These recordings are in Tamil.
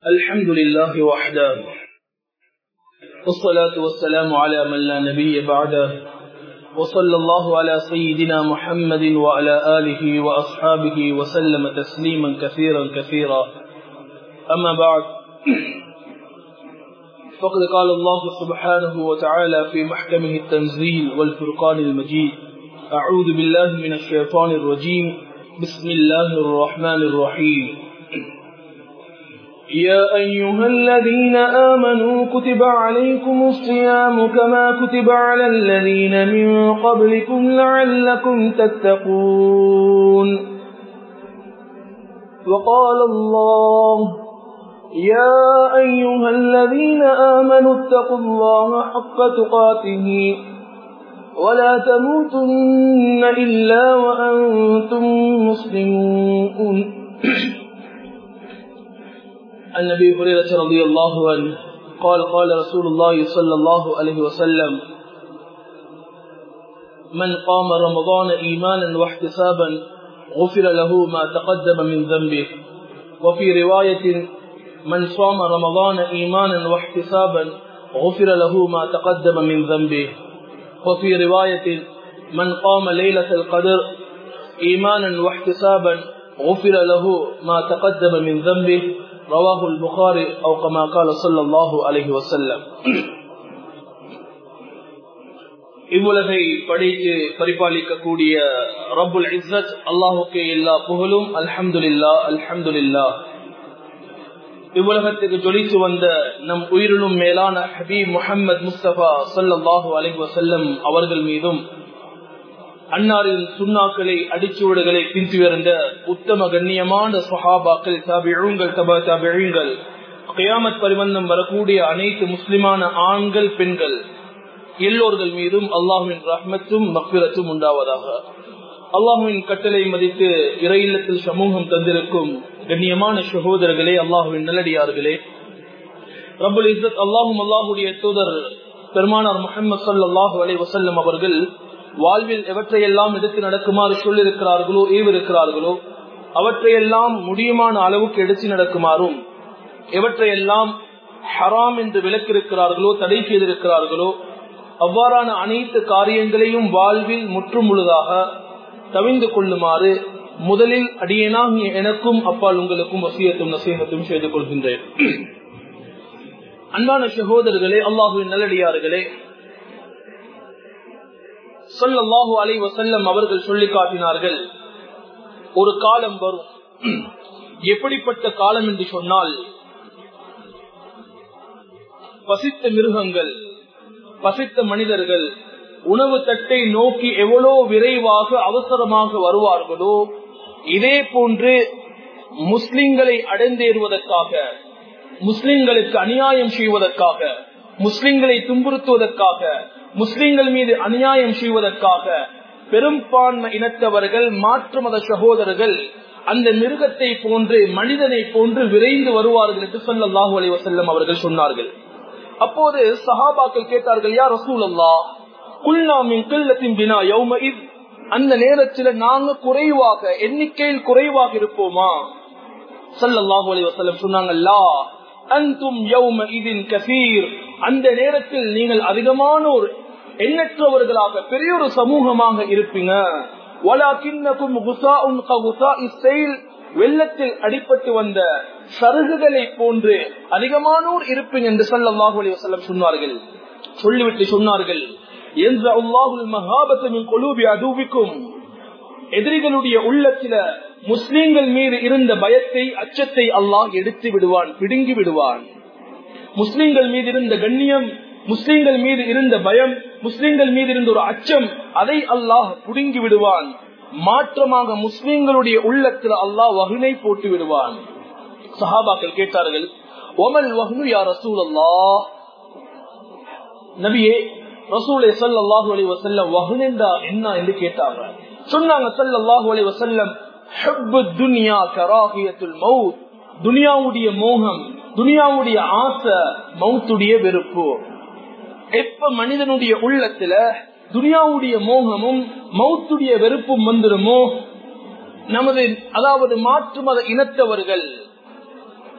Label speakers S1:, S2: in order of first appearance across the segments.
S1: الحمد لله وحده والصلاة والسلام على من لا نبي بعده وصلى الله على سيدنا محمد وعلى آله وأصحابه وسلم تسليما كثيرا كثيرا أما بعد فقد قال الله سبحانه وتعالى في محكمه التنزيل والفرقان المجيد أعوذ بالله من الشيطان الرجيم بسم الله الرحمن الرحيم يا أيها الذين آمنوا كتب عليكم الصيام كما كتب على الذين من قبلكم لعلكم تتقون وقال الله يا أيها الذين آمنوا اتقوا الله حق تقاته ولا تموتن إلا وأنتم مسلمون عن ابي هريره رضي الله عنه قال قال رسول الله صلى الله عليه وسلم من قام رمضان ايمانا واحتسابا غفر له ما تقدم من ذنبه وفي روايه من صام رمضان ايمانا واحتسابا غفر له ما تقدم من ذنبه وفي روايه من قام ليله القدر ايمانا واحتسابا غفر له ما تقدم من ذنبه رواه البخاري او كما قال صلى الله عليه وسلم இவ்வுலகை படைத்து பரிபாலிக்கக்கூடிய ரப்புல் இஸ்ஸத் அல்லாஹுக்கு எல்லா புகழும் அல்ஹம்துலில்லா அல்ஹம்துலில்லா இவ்வுலகத்துக்கு ஜொலித்து வந்த நம் உயிரிலும் மேலான ஹபீப் முஹம்மது முஸ்தபா சல்லாஹூ அலி வசல்லம் அவர்கள் மீதும் அன்னாரின் சுண்ணாக்களை அடிச்சுவடுகளை பின்துயர்ந்த உத்தம கண்ணியமான சஹாபாக்கள் தாபிழுங்கள் தபா தாபிழுங்கள் கயாமத் பரிவந்தம் வரக்கூடிய அனைத்து முஸ்லிமான ஆண்கள் பெண்கள் எல்லோர்கள் மீதும் அல்லாஹுவின் ரஹ்மத்தும் மக்பிரத்தும் உண்டாவதாக அல்லாஹுவின் கட்டளை மதித்து இறையில்லத்தில் சமூகம் தந்திருக்கும் கண்ணியமான சகோதரர்களே அல்லாஹுவின் நல்லடியார்களே ரபுல் இசத் அல்லாஹும் அல்லாஹுடைய தூதர் பெருமானார் முகமது சல்லாஹூ அலை வசல்லம் அவர்கள் வாழ்வில் எவற்றையெல்லாம் எடுத்து நடக்குமாறு சொல்லிருக்கிறார்களோ ஏவிருக்கிறார்களோ அவற்றையெல்லாம் முடியுமான அளவுக்கு எடுத்து நடக்குமாறும் எவற்றையெல்லாம் ஹராம் என்று விலக்கிருக்கிறார்களோ தடை செய்திருக்கிறார்களோ அவ்வாறான அனைத்து காரியங்களையும் வாழ்வில் முற்றும் முழுதாக தவிந்து கொள்ளுமாறு முதலில் அடியேனாக எனக்கும் அப்பால் உங்களுக்கும் வசியத்தும் நசீகத்தும் செய்து கொள்கின்றேன் அன்பான சகோதரர்களே அல்லாஹுவின் நல்லடியார்களே சொல்லல்லாஹு அலை வசல்லம் அவர்கள் சொல்லி காட்டினார்கள் ஒரு காலம் வரும் எப்படிப்பட்ட காலம் என்று சொன்னால் பசித்த மிருகங்கள் பசித்த மனிதர்கள் உணவு தட்டை நோக்கி எவ்வளோ விரைவாக அவசரமாக வருவார்களோ இதே போன்று முஸ்லிம்களை அடைந்தேறுவதற்காக முஸ்லிம்களுக்கு அநியாயம் செய்வதற்காக முஸ்லிம்களை துன்புறுத்துவதற்காக முஸ்லிம்கள் மீது அநியாயம் செய்வதற்காக பெரும்பான்மை இனத்தவர்கள் மாற்று மத சகோதரர்கள் அந்த மிருகத்தை போன்று மனிதனை போன்று விரைந்து வருவார்கள் என்று சொல்லல்லாஹு அலி வசல்லம் அவர்கள் சொன்னார்கள் அப்போது சஹாபாக்கள் கேட்டார்கள் யார் ரசூல் அல்லா குல்நாமின் கில்லத்தின் பினா யௌம அந்த நேரத்தில் நாங்க குறைவாக எண்ணிக்கையில் குறைவாக இருப்போமா சல்லல்லாஹு அலி வசல்லம் சொன்னாங்கல்லா அந்தும் யௌம இதின் கசீர் அந்த நேரத்தில் நீங்கள் அதிகமான ஒரு எண்ணற்றவர்களாக பெரிய ஒரு சமூகமாக இருப்பீங்க வெள்ளத்தில் அடிப்பட்டு வந்த சருகுகளை போன்று அதிகமானோர் இருப்பீங்க என்று சல்லாஹூ அலி வசல்லம் சொன்னார்கள் சொல்லிவிட்டு சொன்னார்கள் என்ற அல்லாஹுல் மகாபத்தின் கொலூபி அதுவிக்கும் எதிரிகளுடைய உள்ளத்தில முஸ்லிம்கள் மீது இருந்த பயத்தை அச்சத்தை அல்லாஹ் எடுத்து விடுவான் பிடுங்கி விடுவான் முஸ்லிம்கள் மீது இருந்த கண்ணியம் முஸ்லிம்கள் மீது இருந்த பயம் முஸ்லிம்கள் மீது இருந்த ஒரு அச்சம் அதை அல்லாஹ் புடுங்கி விடுவான் மாற்றமாக முஸ்லிம்களுடைய உள்ளத்தில் அல்லாஹ் வகுனை போட்டு விடுவான் சஹாபாக்கள் கேட்டார்கள் ஒமல் வகுனு யார் ரசூல் அல்லா நபியே ரசூலை சல்லாஹு அலி வசல்லம் வகுனெண்டா என்ன என்று கேட்டாங்க சொன்னாங்க சல்லாஹு அலி வசல்லம் துனியா கராகியத்துல் மவுத் துனியாவுடைய மோகம் துனியாவுடைய ஆசை மவுத்துடைய வெறுப்பு எப்ப மனிதனுடைய உள்ளத்துல துனியாவுடைய மோகமும் மவுத்துடைய வெறுப்பும் வந்துடுமோ நமது அதாவது மாற்று மத இனத்தவர்கள்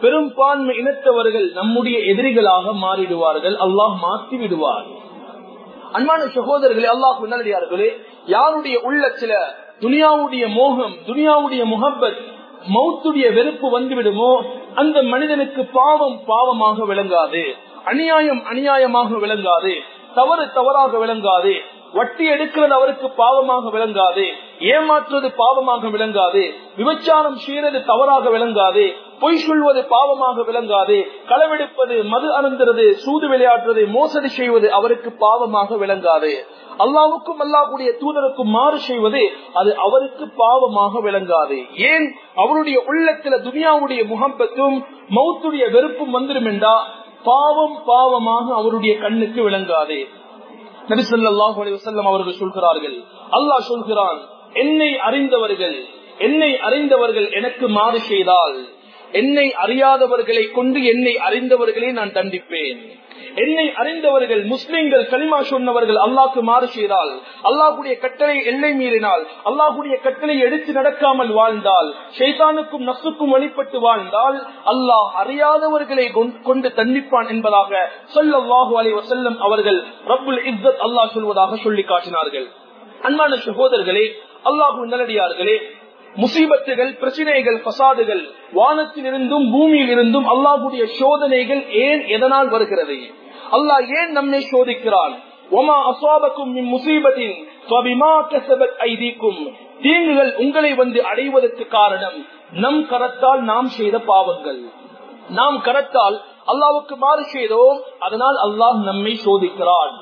S1: பெரும்பான்மை இனத்தவர்கள் நம்முடைய எதிரிகளாக மாறிடுவார்கள் அல்லாஹ் மாற்றி விடுவார் அன்பான சகோதரர்களே அல்லாஹ் நல்லடியார்களே யாருடைய உள்ளத்துல துனியாவுடைய மோகம் துனியாவுடைய முகப்பத் மௌத்துடைய வெறுப்பு வந்துவிடுமோ அந்த மனிதனுக்கு பாவம் பாவமாக விளங்காது அநியாயம் அநியாயமாக விளங்காது தவறு தவறாக விளங்காது வட்டி எடுக்கிறது அவருக்கு பாவமாக விளங்காது ஏமாற்றுவது பாவமாக விளங்காது விபச்சாரம் செய்யறது தவறாக விளங்காது பொய் சொல்வது பாவமாக விளங்காது களவெடுப்பது மது அருந்துறது சூது விளையாடுறது மோசடி செய்வது அவருக்கு பாவமாக விளங்காது அல்லாவுக்கும் அல்லாஹுடைய தூதருக்கும் மாறு செய்வது அது அவருக்கு பாவமாக விளங்காது ஏன் அவருடைய உள்ளத்துல துனியாவுடைய முகம்பத்தும் மௌத்துடைய வெறுப்பும் வந்துடும் என்றா பாவம் பாவமாக அவருடைய கண்ணுக்கு விளங்காது நபிசல்லாஹு அலிவசல்லம் அவர்கள் சொல்கிறார்கள் அல்லாஹ் சொல்கிறான் என்னை அறிந்தவர்கள் என்னை அறிந்தவர்கள் எனக்கு மாறு செய்தால் என்னை அறியாதவர்களை கொண்டு என்னை அறிந்தவர்களை நான் தண்டிப்பேன் என்னை அறிந்தவர்கள் முஸ்லிம்கள் களிமா சொன்னவர்கள் அல்லாஹ்க்கு மாறு செய்தால் அல்லாஹுடைய கட்டளை எல்லை மீறினால் அல்லாஹுடைய கட்டளை எடுத்து நடக்காமல் வாழ்ந்தால் ஷைதானுக்கும் நசுக்கும் வழிபட்டு வாழ்ந்தால் அல்லாஹ் அறியாதவர்களை கொண்டு தண்டிப்பான் என்பதாக சொல்லல்லாஹு அலை வசல்லம் அவர்கள் ரப்புல் இஸ்ஸத் அல்லாஹ் சொல்வதாக சொல்லி காட்டினார்கள் அன்பான சகோதரர்களே அல்லாஹு நல்லடியார்களே முசீபத்துகள் பிரச்சனைகள் பசாதுகள் வானத்தில் இருந்தும் பூமியில் இருந்தும் அல்லாஹுடைய சோதனைகள் ஏன் எதனால் வருகிறது அல்லாஹ் ஏன் நம்மை சோதிக்கிறான் ஒமா அசாபக்கும் முசீபத்தின் ஐதீக்கும் தீங்குகள் உங்களை வந்து அடைவதற்கு காரணம் நம் கரத்தால் நாம் செய்த பாவங்கள் நாம் கரத்தால் அல்லாவுக்கு மாறு செய்தோம் அதனால் அல்லாஹ் நம்மை சோதிக்கிறான்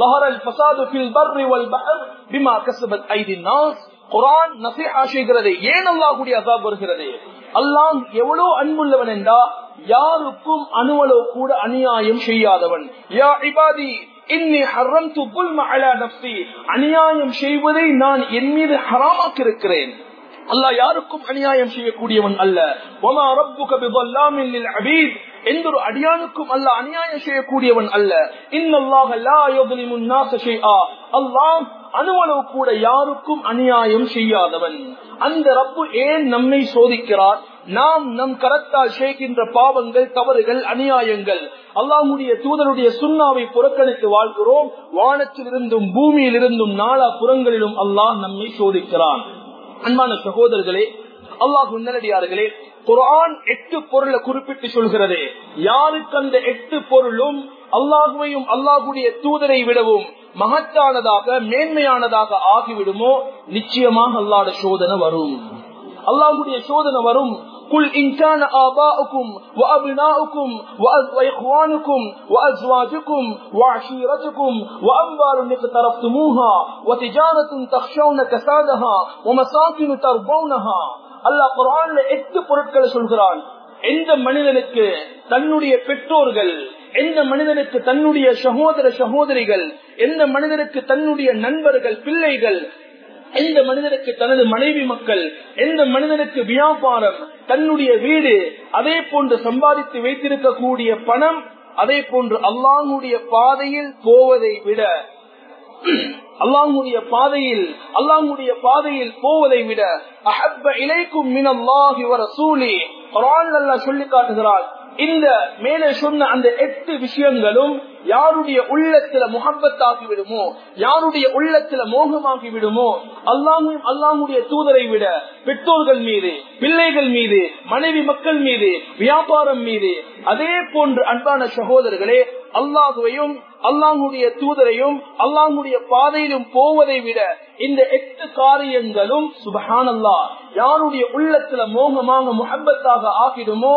S1: குரான் நசிஹா செய்கிறது ஏன் அல்லாஹுடைய அசாப் வருகிறது அல்லாஹ் எவ்வளவு அன்புள்ளவன் என்றா யாருக்கும் அணுவளவு கூட அநியாயம் செய்யாதவன் யா இபாதி இன்னி ஹர்ரம்து புல்ம அலா நஃப்சி அநியாயம் செய்வதை நான் என் மீது ஹராமாக்கிருக்கிறேன் அல்லாஹ் யாருக்கும் அநியாயம் செய்யக்கூடியவன் அல்ல ஒமா ரப்புக பிதல்லாமின் லில் அபீத் எந்த ஒரு அடியானுக்கும் அல்ல அநியாயம் செய்யக்கூடியவன் அல்ல இன்னல்லாஹ லா யظلم الناس شيئا அல்லாஹ் அணுவளவு கூட யாருக்கும் அநியாயம் செய்யாதவன் அந்த ரப்பு ஏன் நம்மை சோதிக்கிறார் நாம் நம் கரத்தால் செய்கின்ற பாவங்கள் தவறுகள் அநியாயங்கள் அல்லாஹுடைய தூதருடைய சுண்ணாவை புறக்கணித்து வாழ்கிறோம் வானத்தில் இருந்தும் பூமியில் இருந்தும் நாலா புறங்களிலும் அல்லாஹ் நம்மை சோதிக்கிறான் அன்பான சகோதரர்களே அல்லாஹு நல்லடியார்களே குரான் எட்டு பொருளை குறிப்பிட்டு சொல்கிறது யாருக்கு அந்த எட்டு பொருளும் அல்லாஹுவையும் அல்லாஹுடைய தூதரை விடவும் மகத்தானதாக மேன்மையானதாக ஆகிவிடுமோ நிச்சயமாக அல்லாட சோதனை வரும் அல்லாஹுடைய சோதனை வரும் قل إن كان آباؤكم وأبناؤكم وإخوانكم وأزواجكم وعشيرتكم وأموال اقترفتموها وتجارة تخشون كسادها ومساكن ترضونها அல்லாஹ் குரான்ல எட்டு பொருட்களை சொல்கிறான் எந்த மனிதனுக்கு தன்னுடைய பெற்றோர்கள் எந்த மனிதனுக்கு தன்னுடைய சகோதர சகோதரிகள் எந்த மனிதனுக்கு தன்னுடைய நண்பர்கள் பிள்ளைகள் எந்த மனிதனுக்கு தனது மனைவி மக்கள் எந்த மனிதனுக்கு வியாபாரம் தன்னுடைய வீடு அதே போன்று சம்பாதித்து வைத்திருக்கக்கூடிய பணம் அதே போன்று அல்லாஹுடைய பாதையில் போவதை விட அல்லாஹுடைய பாதையில் அல்லாஹுடைய பாதையில் போவதை விட அஹப்ப இலைக்கும் மினல்லாஹி வ ரசூலி குர்ஆன் அல்லாஹ் சொல்லி காட்டுகிறான் இந்த மேலே சொன்ன அந்த எட்டு விஷயங்களும் யாருடைய உள்ளத்துல முகப்பத்தாகி விடுமோ யாருடைய உள்ளத்துல மோகமாகி விடுமோ அல்லாமும் அல்லாமுடைய தூதரை விட பெற்றோர்கள் மீது பிள்ளைகள் மீது மனைவி மக்கள் மீது வியாபாரம் மீது அதே போன்று அன்பான சகோதரர்களே அல்லாஹுவையும் அல்லாஹுடைய தூதரையும் அல்லாஹுடைய பாதையிலும் போவதை விட இந்த எட்டு காரியங்களும் சுபஹானல்லா யாருடைய உள்ளத்துல மோகமாக முகப்பத்தாக ஆகிடுமோ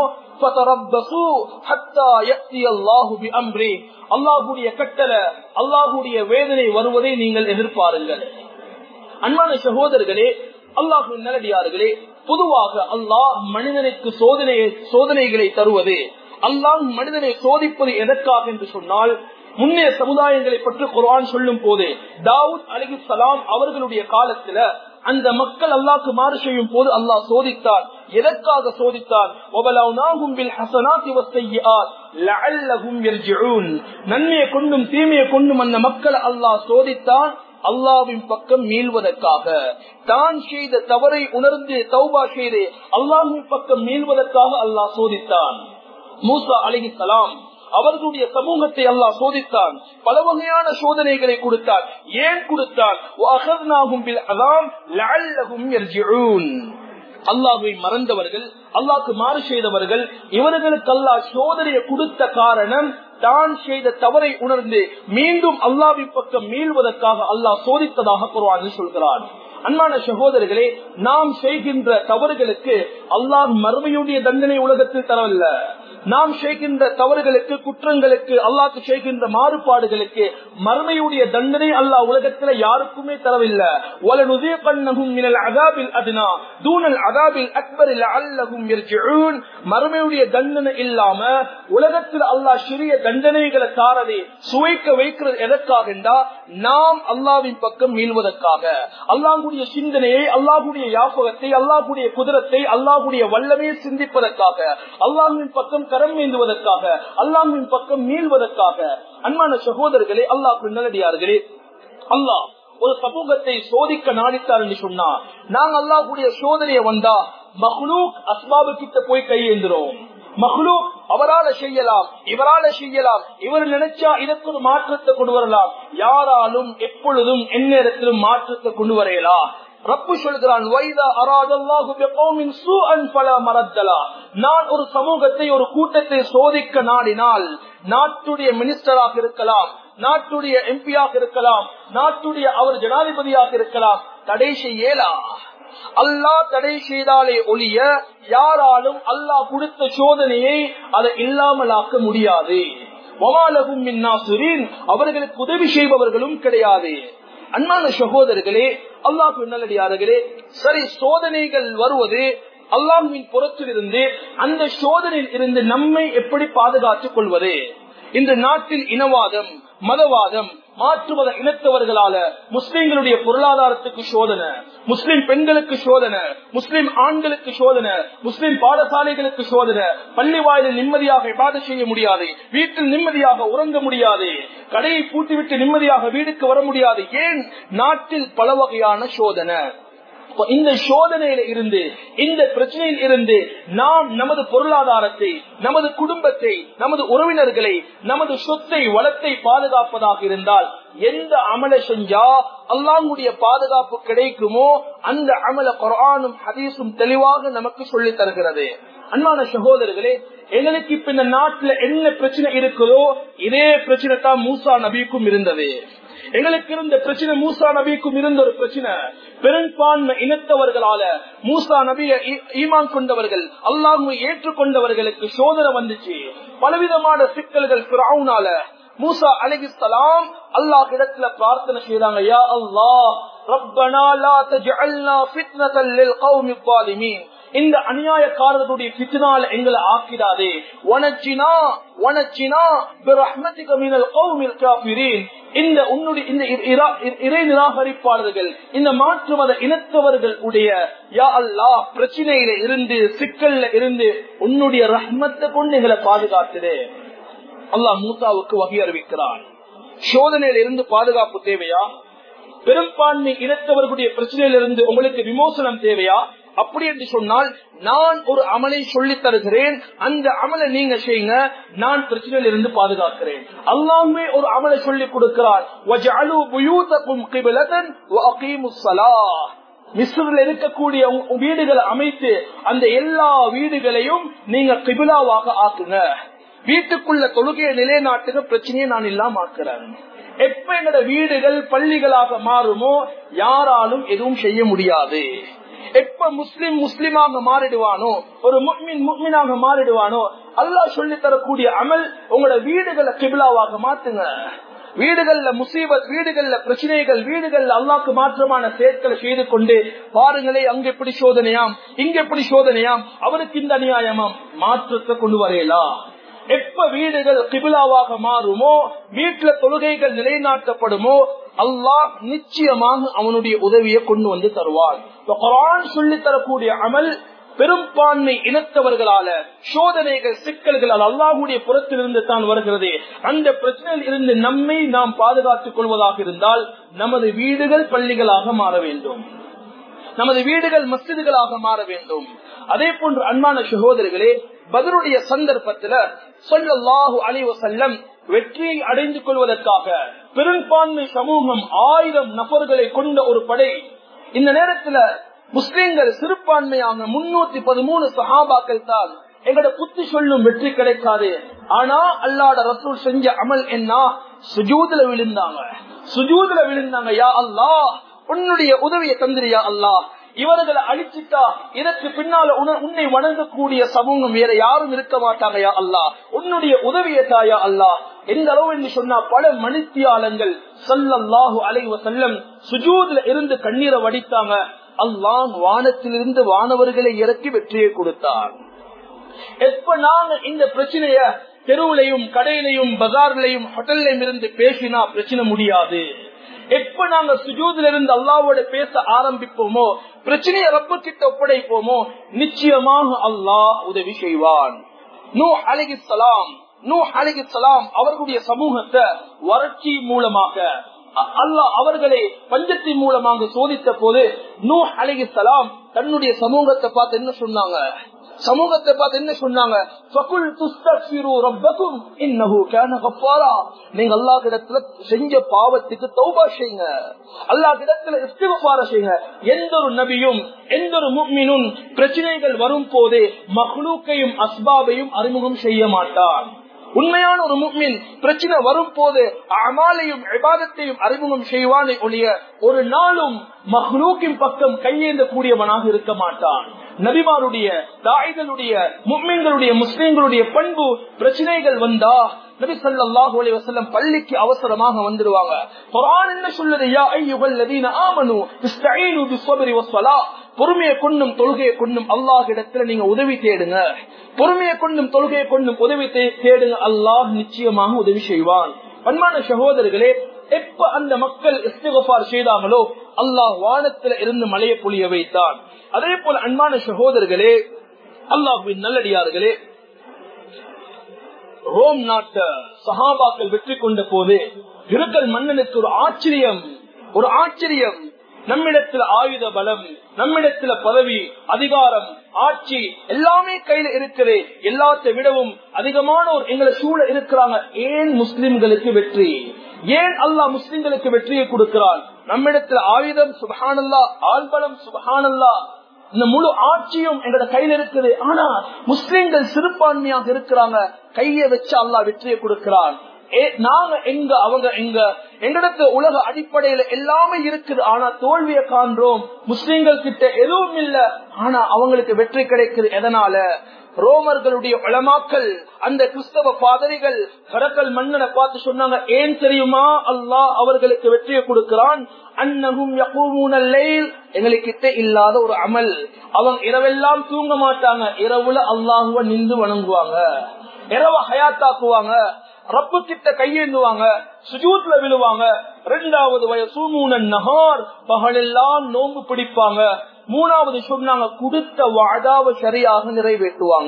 S1: அல்லாஹுடைய கட்டளை அல்லாஹுடைய வேதனை வருவதை நீங்கள் எதிர்பாருங்கள் அன்பான சகோதரர்களே அல்லாஹு நல்லடியார்களே பொதுவாக அல்லாஹ் மனிதனுக்கு சோதனை சோதனைகளை தருவது அல்லாஹ் மனிதனை சோதிப்பது எதற்காக என்று சொன்னால் முன்னைய சமுதாயங்களை பற்றி குர்ஆன் சொல்லும் போது தாவூத் அலி சலாம் அவர்களுடைய காலத்துல அந்த மக்கள் அல்லாக்கு மாறு செய்யும் போது அல்லாஹ் சோதித்தான் எதற்காக சோதித்தான் நன்மையை கொண்டும் தீமையை கொண்டும் அந்த மக்களை அல்லாஹ் சோதித்தான் அல்லாவின் பக்கம் மீள்வதற்காக தான் செய்த தவறை உணர்ந்து தௌபா செய்து அல்லாஹின் பக்கம் மீள்வதற்காக அல்லாஹ் சோதித்தான் மூசா அலிஹிசலாம் அவர்களுடைய சமூகத்தை அல்லாஹ் சோதித்தான் பல வகையான சோதனைகளை கொடுத்தான் ஏன் கொடுத்தான் அல்லாஹை மறந்தவர்கள் அல்லாஹ்க்கு மாறு செய்தவர்கள் இவர்களுக்கு அல்லாஹ் சோதனையை கொடுத்த காரணம் தான் செய்த தவறை உணர்ந்து மீண்டும் அல்லாவின் பக்கம் மீள்வதற்காக அல்லாஹ் சோதித்ததாக குர்ஆனில் சொல்கிறான் அன்பான சகோதரர்களே நாம் செய்கின்ற தவறுகளுக்கு அல்லாஹ் மறுமையுடைய தண்டனை உலகத்தில் தரவில்லை நாம் செய்கின்ற தவறுகளுக்கு குற்றங்களுக்கு அல்லாஹ் செய்கின்ற மாறுபாடுகளுக்கு மறுமையுடைய தண்டனை அல்லாஹ் உலகத்துல யாருக்குமே தரவில்லை மறுமையுடைய தண்டனை இல்லாம உலகத்தில் அல்லாஹ் சிறிய தண்டனைகளை தாரதை சுவைக்க வைக்கிறது எதற்காக நாம் அல்லாவின் பக்கம் மீள்வதற்காக அல்லாஹுடைய சிந்தனையை அல்லாஹுடைய யாபகத்தை அல்லாஹுடைய குதிரத்தை அல்லாஹுடைய வல்லமையை சிந்திப்பதற்காக அல்லாஹின் பக்கம் கரம் ஏந்துவதற்காக அல்லாஹின் பக்கம் மீள்வதற்காக அன்பான சகோதரர்களே அல்லாஹ் நல்லடியார்களே அல்லாஹ் ஒரு சமூகத்தை சோதிக்க நாடித்தார் என்று சொன்னா நாங்க அல்லாஹுடைய சோதனையை வந்தா மஹ்லூக் அஸ்பாபு கிட்ட போய் கையேந்துறோம் மஹ்லூக் அவரால செய்யலாம் இவரால செய்யலாம் இவர் நினைச்சா இதற்கு ஒரு மாற்றத்தை கொண்டு வரலாம் யாராலும் எப்பொழுதும் எந்நேரத்திலும் மாற்றத்தை கொண்டு வரையலாம் ரப்பு சொல்கிறான் நான் ஒரு சமூகத்தை ஒரு கூட்டத்தை சோதிக்க நாடினால் நாட்டுடைய மினிஸ்டராக இருக்கலாம் நாட்டுடைய எம்பியாக இருக்கலாம் நாட்டுடைய அவர் ஜனாதிபதியாக இருக்கலாம் தடை செய்யலா அல்லாஹ் தடை செய்தாலே ஒழிய யாராலும் அல்லாஹ் கொடுத்த சோதனையை அதை இல்லாமலாக்க முடியாது அவர்களுக்கு உதவி செய்பவர்களும் கிடையாது அன்பான சகோதரர்களே அல்லாஹ் நல்லடியார்களே சரி சோதனைகள் வருவது அல்லாஹின் புறத்தில் இருந்து அந்த சோதனையில் இருந்து நம்மை எப்படி பாதுகாத்துக் கொள்வது இந்த நாட்டில் இனவாதம் மதவாதம் மாற்று மத இனத்தவர்களால முஸ்லிம்களுடைய பொருளாதாரத்துக்கு சோதனை முஸ்லிம் பெண்களுக்கு சோதனை முஸ்லிம் ஆண்களுக்கு சோதனை முஸ்லிம் பாடசாலைகளுக்கு சோதனை பள்ளி வாயிலில் நிம்மதியாக இபாத செய்ய முடியாது வீட்டில் நிம்மதியாக உறங்க முடியாது கடையை பூட்டிவிட்டு நிம்மதியாக வீடுக்கு வர முடியாது ஏன் நாட்டில் பல வகையான சோதனை இந்த சோதனையில இருந்து இந்த பிரச்சனையில் இருந்து நாம் நமது பொருளாதாரத்தை நமது குடும்பத்தை நமது உறவினர்களை நமது சொத்தை வளத்தை பாதுகாப்பதாக இருந்தால் எந்த அமலை செஞ்சா அல்லாங்குடைய பாதுகாப்பு கிடைக்குமோ அந்த அமல குரானும் ஹதீஸும் தெளிவாக நமக்கு சொல்லி தருகிறது அன்பான சகோதரர்களே எங்களுக்கு இப்ப இந்த நாட்டுல என்ன பிரச்சனை இருக்குதோ இதே பிரச்சனை தான் மூசா நபிக்கும் இருந்தது எங்களுக்கு இருந்த பிரச்சனை மூசா நபிக்கும் இருந்த ஒரு பிரச்சனை பெரும்பான்மை இனத்தவர்களால மூசா நபிய ஈமான் கொண்டவர்கள் அல்லாஹ் ஏற்றுக்கொண்டவர்களுக்கு சோதனை வந்துச்சு பலவிதமான சிக்கல்கள் பிராவுனால மூசா அலிகிஸ்லாம் அல்லாஹ் இடத்துல பிரார்த்தனை செய்தாங்க யா அல்லாஹ் ரப்பனா லா தஜஅல்னா ஃபித்னத்தல் லில் கௌமி ظالمين இந்த அநியாயக்காரர்களுடைய பித்தினால் எங்களை ஆக்கிடாதே உனச்சினா உனச்சினா பிரஹ்மதிக மினல் கௌமில் காஃபிரீன் இந்த உன்னுடைய இந்த இறை நிராகரிப்பாளர்கள் இந்த மாற்று மத இனத்தவர்கள் உடைய யா அல்லாஹ் பிரச்சனையில இருந்து சிக்கல்ல இருந்து உன்னுடைய ரஹ்மத்தை கொண்டு எங்களை பாதுகாத்துடு அல்லாஹ் மூசாவுக்கு வகை அறிவிக்கிறான் சோதனையில இருந்து பாதுகாப்பு தேவையா பெரும்பான்மை இனத்தவர்களுடைய பிரச்சனையிலிருந்து உங்களுக்கு விமோசனம் தேவையா அப்படி என்று சொன்னால் நான் ஒரு அமலை சொல்லி தருகிறேன் அந்த அமலை நீங்க செய்யுங்க நான் பிரச்சனையில் இருந்து பாதுகாக்கிறேன் அல்லாமே ஒரு அமலை சொல்லி கொடுக்கிறார் மிஸ்ரில் இருக்கக்கூடிய வீடுகளை அமைத்து அந்த எல்லா வீடுகளையும் நீங்க கிபிலாவாக ஆக்குங்க வீட்டுக்குள்ள தொழுகையை நிலைநாட்டுக பிரச்சனையை நான் இல்லாம ஆக்குறேன் எப்ப எங்களோட வீடுகள் பள்ளிகளாக மாறுமோ யாராலும் எதுவும் செய்ய முடியாது எப்ப முஸ்லிம் முஸ்லிமாக மாறிடுவானோ ஒரு முக்மின் முக்மினாக மாறிடுவானோ அல்லாஹ் சொல்லி தரக்கூடிய அமல் உங்களோட வீடுகளை கிபிலாவாக மாத்துங்க வீடுகள்ல முசீபத் வீடுகள்ல பிரச்சனைகள் வீடுகள்ல அல்லாக்கு மாற்றமான செயற்களை செய்து கொண்டு பாருங்களே அங்க எப்படி சோதனையாம் இங்க எப்படி சோதனையாம் அவருக்கு இந்த அநியாயமாம் மாற்றத்தை கொண்டு வரையலாம் எப்ப வீடுகள் கிபிலாவாக மாறுமோ வீட்டுல தொழுகைகள் நிலைநாட்டப்படுமோ அல்லாஹ் நிச்சயமாக அவனுடைய உதவியை கொண்டு வந்து தருவார் குரான் சொல்லி தரக்கூடிய அமல் பெரும்பான்மை இனத்தவர்களால சோதனைகள் சிக்கல்களால் அல்லாஹுடைய புறத்திலிருந்து தான் வருகிறது அந்த பிரச்சனையில் இருந்து நம்மை நாம் பாதுகாத்துக் கொள்வதாக இருந்தால் நமது வீடுகள் பள்ளிகளாக மாற வேண்டும் நமது வீடுகள் மசிதுகளாக மாற வேண்டும் அதே போன்று அன்பான சகோதரர்களே பதிலுடைய சந்தர்ப்பத்துல சொல்லல்லாஹு அலைவ செல்லம் வெற்றியை அடைந்து கொள்வதற்காக பெரும்பான்மை சமூகம் ஆயிரம் நபர்களை கொண்ட ஒரு படை இந்த நேரத்துல முஸ்லிம்கள் சிறுபான்மையாக முன்னூத்தி பதிமூணு சஹாபாக்கள் தான் எங்கட புத்தி சொல்லும் வெற்றி கிடைக்காது ஆனா அல்லாட ரசூல் செஞ்ச அமல் என்ன சுஜூதுல விழுந்தாங்க சுஜூதுல விழுந்தாங்க யா அல்லா உன்னுடைய உதவியை தந்திரியா அல்லா இவர்களை அழிச்சிட்டா இதற்கு பின்னால உன்னை வணங்கக்கூடிய சமூகம் வேற யாரும் இருக்க மாட்டாங்க யா அல்லா உன்னுடைய உதவியை தாயா அல்லா எந்த அளவு என்று சொன்னா பல மணித்தியாலங்கள் சல்லல்லாஹு அலைவ செல்லம் சுஜூதுல இருந்து கண்ணீரை வடித்தாங்க அல்லாஹ் வானத்திலிருந்து வானவர்களை இறக்கி வெற்றியை கொடுத்தார் எப்ப நாங்க இந்த பிரச்சனைய தெருவுலையும் கடையிலையும் பஜார்லையும் ஹோட்டல்லையும் இருந்து பேசினா பிரச்சனை முடியாது எப்ப நாங்க சுஜூதுல இருந்து அல்லாவோட பேச ஆரம்பிப்போமோ பிரச்சனையை ரப்ப கிட்ட ஒப்படைப்போமோ நிச்சயமாக அல்லாஹ் உதவி செய்வான் நூ அலிகிசலாம் நூ அலிகிசலாம் அவர்களுடைய சமூகத்தை வறட்சி மூலமாக அல்லாஹ் அவர்களை பஞ்சத்தின் மூலமாக சோதித்த போது நூ அலிகிசலாம் தன்னுடைய சமூகத்தை பார்த்து என்ன சொன்னாங்க சமூகத்தை பார்த்து என்ன சொன்னாங்க நீங்க அல்லா கிடத்துல செஞ்ச பாவத்துக்கு தௌபா செய்யுங்க அல்லா கிடத்துல இஸ்திகார செய்யுங்க எந்த ஒரு நபியும் எந்த ஒரு முக்மினும் பிரச்சனைகள் வரும் போதே மஹ்லூக்கையும் அஸ்பாபையும் அறிமுகம் செய்ய மாட்டான் உண்மையான ஒரு முக்மின் பிரச்சனை வரும் போது அமாலையும் விவாதத்தையும் அறிமுகம் செய்வானே ஒழிய ஒரு நாளும் மஹ்லூக்கின் பக்கம் கையேந்த கூடியவனாக இருக்க மாட்டான் நபிமாருடைய தாய்களுடைய முக்மீன்களுடைய முஸ்லிம்களுடைய பண்பு பிரச்சனைகள் வந்தா நபி சல்லாஹூ அலி வசல்லம் பள்ளிக்கு அவசரமாக வந்துடுவாங்க குரான் என்ன சொல்லுது யா ஐயுகள் லதீன ஆமனு இஸ்தஈனு பிஸ்ஸப்ரி வஸ்ஸலா பொறுமையை கொண்டும் தொழுகையை கொண்டும் அல்லாஹ் இடத்துல நீங்க உதவி தேடுங்க பொறுமையை கொண்டும் தொழுகையை கொண்டும் உதவி தேடுங்க அல்லாஹ் நிச்சயமாக உதவி செய்வான் பன்மான சகோதரர்களே எப்ப அந்த மக்கள் இஸ்திகபார் செய்தாங்களோ அல்லாஹ் வானத்துல இருந்து மலையை பொழிய வைத்தான் அதே போல அன்பான சகோதரர்களே அல்லாஹுவின் நல்லடியார்களே ரோம் நாட்ட சஹாபாக்கள் வெற்றி கொண்ட போது இருக்கல் மன்னனுக்கு ஒரு ஆச்சரியம் ஒரு ஆச்சரியம் நம்மிடத்துல ஆயுத பலம் நம்மிடத்துல பதவி அதிகாரம் ஆட்சி எல்லாமே கையில இருக்குது எல்லாத்தை விடவும் அதிகமானோர் எங்களை சூழ இருக்கிறாங்க ஏன் முஸ்லிம்களுக்கு வெற்றி ஏன் அல்லாஹ் முஸ்லிம்களுக்கு வெற்றியை கொடுக்கிறான் நம்மிடத்துல ஆயுதம் சுபஹானல்லா ஆள்பலம் சுபஹானல்லா இந்த முழு ஆட்சியும் எங்களோட கையில இருக்குது ஆனா முஸ்லிம்கள் சிறுபான்மையாக இருக்கிறாங்க கைய வச்சு அல்லா வெற்றியை கொடுக்கிறான் நாங்க எங்க அவங்க எங்க எங்களிடத்து உலக அடிப்படையில எல்லாமே இருக்குது ஆனா தோல்வியை காண்றோம் முஸ்லிம்கள் கிட்ட எதுவும் இல்ல ஆனா அவங்களுக்கு வெற்றி கிடைக்குது எதனால ரோமர்களுடைய உளமாக்கல் அந்த கிறிஸ்தவ பாதரிகள் கடற்கல் மன்னனை பார்த்து சொன்னாங்க ஏன் தெரியுமா அல்லாஹ் அவர்களுக்கு வெற்றியை கொடுக்கிறான் அன்னகும் எங்களுக்கிட்ட இல்லாத ஒரு அமல் அவங்க இரவெல்லாம் தூங்க மாட்டாங்க இரவுல அல்லாஹுவ நின்று வணங்குவாங்க இரவ ஹயாத்தாக்குவாங்க ரப்பு கிட்ட கையேந்துவாங்க சுஜூத்ல விழுவாங்க ரெண்டாவது வயசூமூனன் நகார் பகலெல்லாம் நோம்பு பிடிப்பாங்க மூணாவது சொன்னாங்க கொடுத்த வாதாவ சரியாக நிறைவேற்றுவாங்க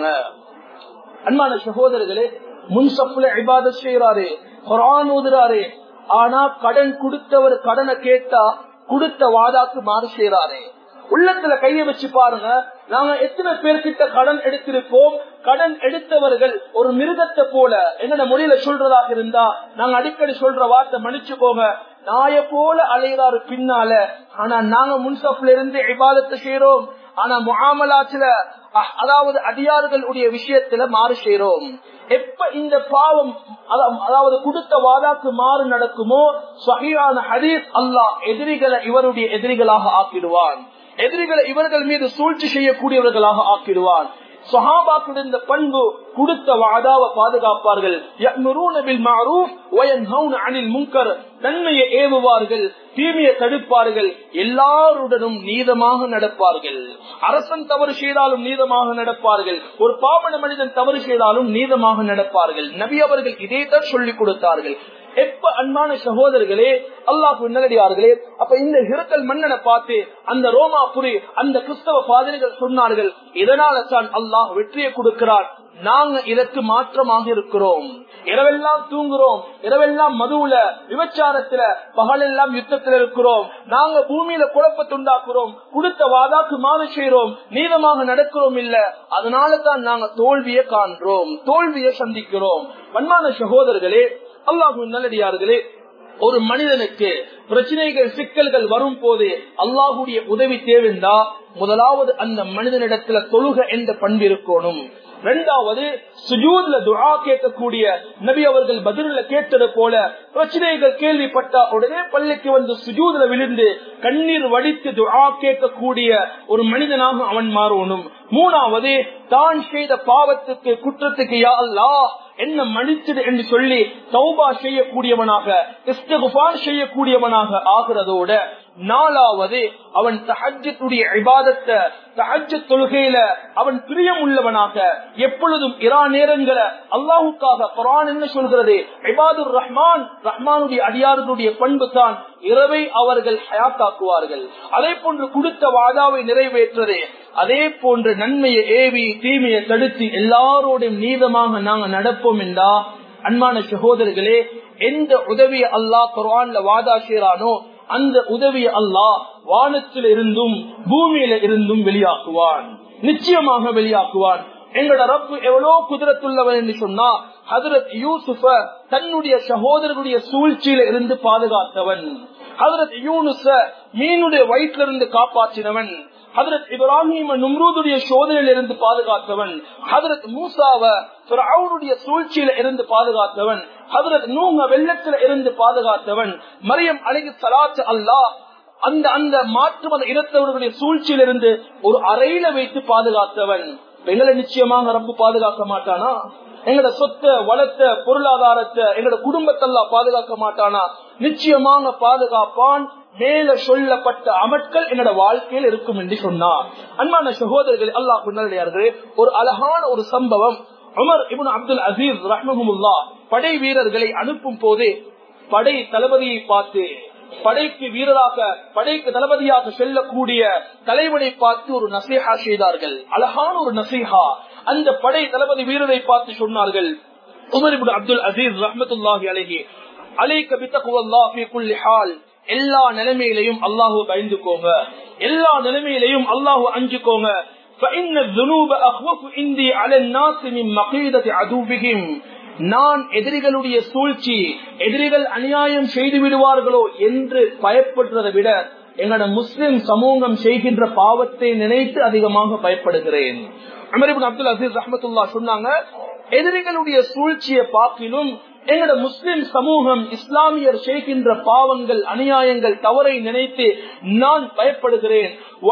S1: அன்பான சகோதரர்களே முன்சப்புல இபாத செய்யறாரு குரான் ஓதுறாரு ஆனா கடன் கொடுத்தவர் கடனை கேட்டா கொடுத்த வாதாக்கு மாறு செய்யறாரு உள்ளத்துல கைய வச்சு பாருங்க நாங்க எத்தனை பேர்கிட்ட கடன் எடுத்திருப்போம் கடன் எடுத்தவர்கள் ஒரு மிருகத்தை போல என்னோட மொழியில சொல்றதாக இருந்தா நாங்க அடிக்கடி சொல்ற வார்த்தை மன்னிச்சுக்கோங்க நாய போல அலைகிறாரு பின்னால ஆனா நாங்க முன்சப்ல இருந்து இபாதத்தை செய்யறோம் ஆனா முகாமலாச்சுல அதாவது அடியார்களுடைய விஷயத்துல மாறு செய்யறோம் எப்ப இந்த பாவம் அதாவது கொடுத்த வாதாக்கு மாறு நடக்குமோ சகியான ஹதீஸ் அல்லாஹ் எதிரிகளை இவருடைய எதிரிகளாக ஆக்கிடுவான் எதிரிகளை இவர்கள் மீது சூழ்ச்சி செய்யக்கூடியவர்களாக ஆக்கிடுவான் சஹாபாக்கள் இந்த பண்பு கொடுத்த வாதாவை பாதுகாப்பார்கள் முங்கர் நன்மையை ஏவுவார்கள் தீமையை தடுப்பார்கள் எல்லாருடனும் நீதமாக நடப்பார்கள் அரசன் தவறு செய்தாலும் நீதமாக நடப்பார்கள் ஒரு பாவன மனிதன் தவறு செய்தாலும் நீதமாக நடப்பார்கள் நபி அவர்கள் இதைத்தான் சொல்லிக் கொடுத்தார்கள் எப்ப அன்பான சகோதரர்களே அல்லாஹ் நல்லடியார்களே அப்ப இந்த ஹிரக்கல் மன்னனை பார்த்து அந்த ரோமாபுரி அந்த கிறிஸ்தவ பாதிரிகள் சொன்னார்கள் இதனால தான் அல்லாஹ் வெற்றியை கொடுக்கிறார் நாங்க இதற்கு மாற்றமாக இருக்கிறோம் இரவெல்லாம் தூங்குறோம் இரவெல்லாம் மதுவுல விபச்சாரத்துல பகலெல்லாம் யுத்தத்துல இருக்கிறோம் நாங்க பூமியில குழப்பத்துண்டாக்குறோம் கொடுத்த வாதாக்கு மாறு செய்யறோம் நீதமாக நடக்கிறோம் இல்ல அதனால தான் நாங்க தோல்வியை காண்றோம் தோல்வியை சந்திக்கிறோம் பன்மான சகோதரர்களே அல்லாஹு நல்லடியார்களே ஒரு மனிதனுக்கு பிரச்சனைகள் சிக்கல்கள் வரும் போது அல்லாஹுடைய உதவி தேவைந்தா முதலாவது அந்த மனிதனிடத்துல தொழுக என்ற பண்பு இருக்கணும் இரண்டாவது சுஜூத்ல துஆ கேட்கக்கூடிய நபி அவர்கள் பதில கேட்டது போல பிரச்சனைகள் கேள்விப்பட்டா உடனே பள்ளிக்கு வந்து சுஜூதுல விழுந்து கண்ணீர் வடித்து துஆ கேட்கக்கூடிய ஒரு மனிதனாக அவன் மாறணும் மூணாவது தான் செய்த பாவத்துக்கு குற்றத்துக்கு யா அல்லாஹ் என்ன மன்னிச்சிடு என்று சொல்லி தௌபா செய்யக்கூடியவனாக இஸ்திகுபார் செய்யக்கூடியவனாக ஆகிறதோட நாலாவது அவன் தஹஜத்துடைய இபாதத்தை தஹஜ தொழுகையில அவன் பிரியம் உள்ளவனாக எப்பொழுதும் இரா நேரங்களை அல்லாஹுக்காக குரான் என்ன சொல்கிறது இபாதுர் ரஹ்மான் ரஹ்மானுடைய அடியார்களுடைய பண்பு தான் இரவை அவர்கள் ஹயாத்தாக்குவார்கள் அதே போன்று கொடுத்த வாதாவை நிறைவேற்றது அதே போன்று நன்மையை ஏவி தீமையை தடுத்து எல்லாரோடையும் நீதமாக நாங்க நடப்போம் என்றா அன்பான சகோதரர்களே எந்த உதவியை அல்லாஹ் குரான்ல வாதா செய்யறானோ அந்த உதவியை அல்லாஹ் வானத்தில் இருந்தும் பூமியில இருந்தும் வெளியாக்குவான் நிச்சயமாக வெளியாக்குவான் எங்களோட ரப்பு எவ்வளவு குதிரத்துள்ளவன் என்று சொன்னா ஹதரத் யூசுஃப தன்னுடைய சகோதரருடைய சூழ்ச்சியில இருந்து பாதுகாத்தவன் ஹதரத் யூனுச மீனுடைய வயிற்றில இருந்து காப்பாற்றினவன் ஹதரத் இப்ராஹிம் நும்ரூதுடைய சோதனையில இருந்து பாதுகாத்தவன் ஹதரத் மூசாவ அவனுடைய சூழ்ச்சியில இருந்து பாதுகாத்தவன் ஹதரத் நூங்க வெள்ளத்துல இருந்து பாதுகாத்தவன் மரியம் அழகி சலாத்து அல்லாஹ் அந்த அந்த மாற்று மத இனத்தவர்களுடைய சூழ்ச்சியிலிருந்து ஒரு அறையில வைத்து பாதுகாத்தவன் எங்களை நிச்சயமாக ரப்பு பாதுகாக்க மாட்டானா எங்களோட சொத்தை வளர்த்த பொருளாதாரத்தை எங்களோட குடும்பத்தெல்லாம் பாதுகாக்க மாட்டானா நிச்சயமாக பாதுகாப்பான் மேல சொல்லப்பட்ட அமட்கள் என்னோட வாழ்க்கையில் இருக்கும் என்று சொன்னார் அன்பான சகோதரர்கள் அல்லாஹ் குன்னடியார்களே ஒரு அழகான ஒரு சம்பவம் உமர் இபுன் அப்துல் அசீஸ் ரஹ்மஹமுல்லா படை வீரர்களை அனுப்பும் போது படை தளபதியை பார்த்து படைக்கு வீரராக படைக்கு தளபதியாக செல்லக்கூடிய தலைவனை பார்த்து ஒரு நசீஹா செய்தார்கள் அழகான ஒரு நசீஹா அந்த படை தளபதி வீரரை பார்த்து சொன்னார்கள் உமர் இபுன் அப்துல் அசீஸ் ரஹமத்துல்லாஹி அலஹி அலைக்க பித்தகுவல்லாஹி குல்லி ஹால் எல்லா நிலைமையிலையும் அல்லாஹு பயந்துக்கோங்க எல்லா நிலைமையிலையும் அல்லாஹு அஞ்சுக்கோங்க فإن الذنوب أخوف عندي على الناس من مقيدة عدوبهم நான் எதிரிகளுடைய சூழ்ச்சி எதிரிகள் அநியாயம் செய்து விடுவார்களோ என்று பயப்படுறதை விட எங்களோட முஸ்லிம் சமூகம் செய்கின்ற பாவத்தை நினைத்து அதிகமாக பயப்படுகிறேன் அமரிபின் அப்துல் அசீஸ் ரஹமத்துல்லா சொன்னாங்க எதிரிகளுடைய சூழ்ச்சியை பார்க்கிலும் எங்களோட முஸ்லிம் சமூகம் இஸ்லாமியர் செய்கின்ற பாவங்கள் அநியாயங்கள் தவறை நினைத்து நான் பயப்படுகிறேன்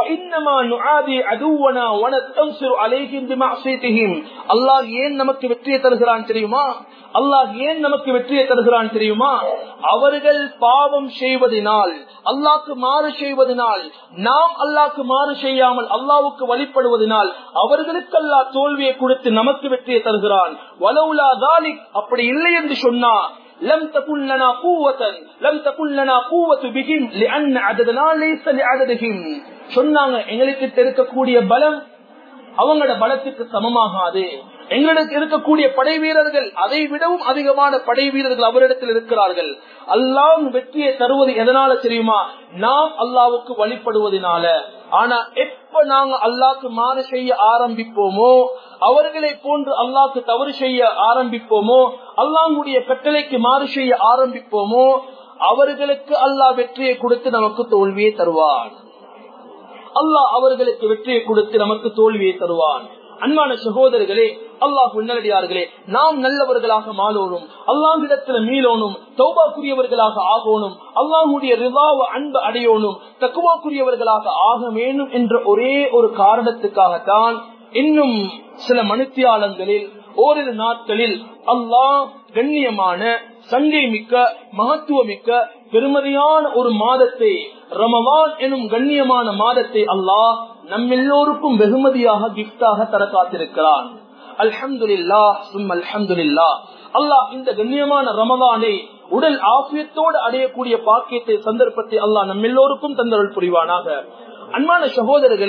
S1: அல்லாஹ் ஏன் நமக்கு வெற்றியை தருகிறான் தெரியுமா அல்லாஹ் ஏன் நமக்கு வெற்றியை தருகிறான் தெரியுமா அவர்கள் பாவம் செய்வதனால் அல்லாக்கு மாறு செய்வதனால் நாம் அல்லாக்கு மாறு செய்யாமல் அல்லாவுக்கு வழிபடுவதனால் அவர்களுக்கு அல்லா தோல்வியை கொடுத்து நமக்கு வெற்றியை தருகிறான் வலவுலா தாலிக் அப்படி இல்லை என்று சொன்னா لم تكن لنا قوة لم تكن لنا قوة بهم لأن عددنا ليس لعددهم சொன்னாங்க எங்களுக்கு இருக்கக்கூடிய பலம் அவங்களோட பலத்துக்கு சமமாகாது எங்களுக்கு இருக்கக்கூடிய படை வீரர்கள் அதை விடவும் அதிகமான படை வீரர்கள் அவரிடத்தில் இருக்கிறார்கள் அல்லாஹ் வெற்றியை தருவது எதனால தெரியுமா நாம் அல்லாவுக்கு வழிபடுவதனால ஆனா எப்ப நாங்க அல்லாக்கு மாறு செய்ய ஆரம்பிப்போமோ அவர்களை போன்று அல்லாக்கு தவறு செய்ய ஆரம்பிப்போமோ அல்லாஹுடைய கட்டளைக்கு மாறு செய்ய ஆரம்பிப்போமோ அவர்களுக்கு அல்லாஹ் வெற்றியை கொடுத்து நமக்கு தோல்வியை தருவான் அல்லாஹ் அவர்களுக்கு வெற்றியை கொடுத்து நமக்கு தோல்வியை தருவான் அன்பான சகோதரர்களே அல்லாஹ் உன்னடியார்களே நாம் நல்லவர்களாக மாறோனும் அல்லாஹிடத்துல மீளோனும் தௌபாக்குரியவர்களாக ஆகணும் அல்லாஹுடைய ரிவாவ அன்பு அடையோனும் தக்குவாக்குரியவர்களாக ஆக வேணும் என்ற ஒரே ஒரு காரணத்துக்காகத்தான் இன்னும் சில மனுத்தியாளங்களில் ஓரிரு நாட்களில் அல்லாஹ் கண்ணியமான சங்கை மிக்க மகத்துவமிக்க பெருமதியான ஒரு மாதத்தை ரமவான் எனும் கண்ணியமான மாதத்தை அல்லாஹ் நம்மெல்லோருக்கும் வெகுமதியாக கிப்டாக தர காத்திருக்கிறான் அல்ஹம்துல்லா சும் அல்ஹம்துல்லா அல்லாஹ் இந்த கண்ணியமான ரமவானை உடல் ஆசியத்தோடு அடையக்கூடிய பாக்கியத்தை சந்தர்ப்பத்தை அல்லாஹ் நம்ம எல்லோருக்கும் தந்தருள் புரிவானாக அன்பான சகோதரர்களே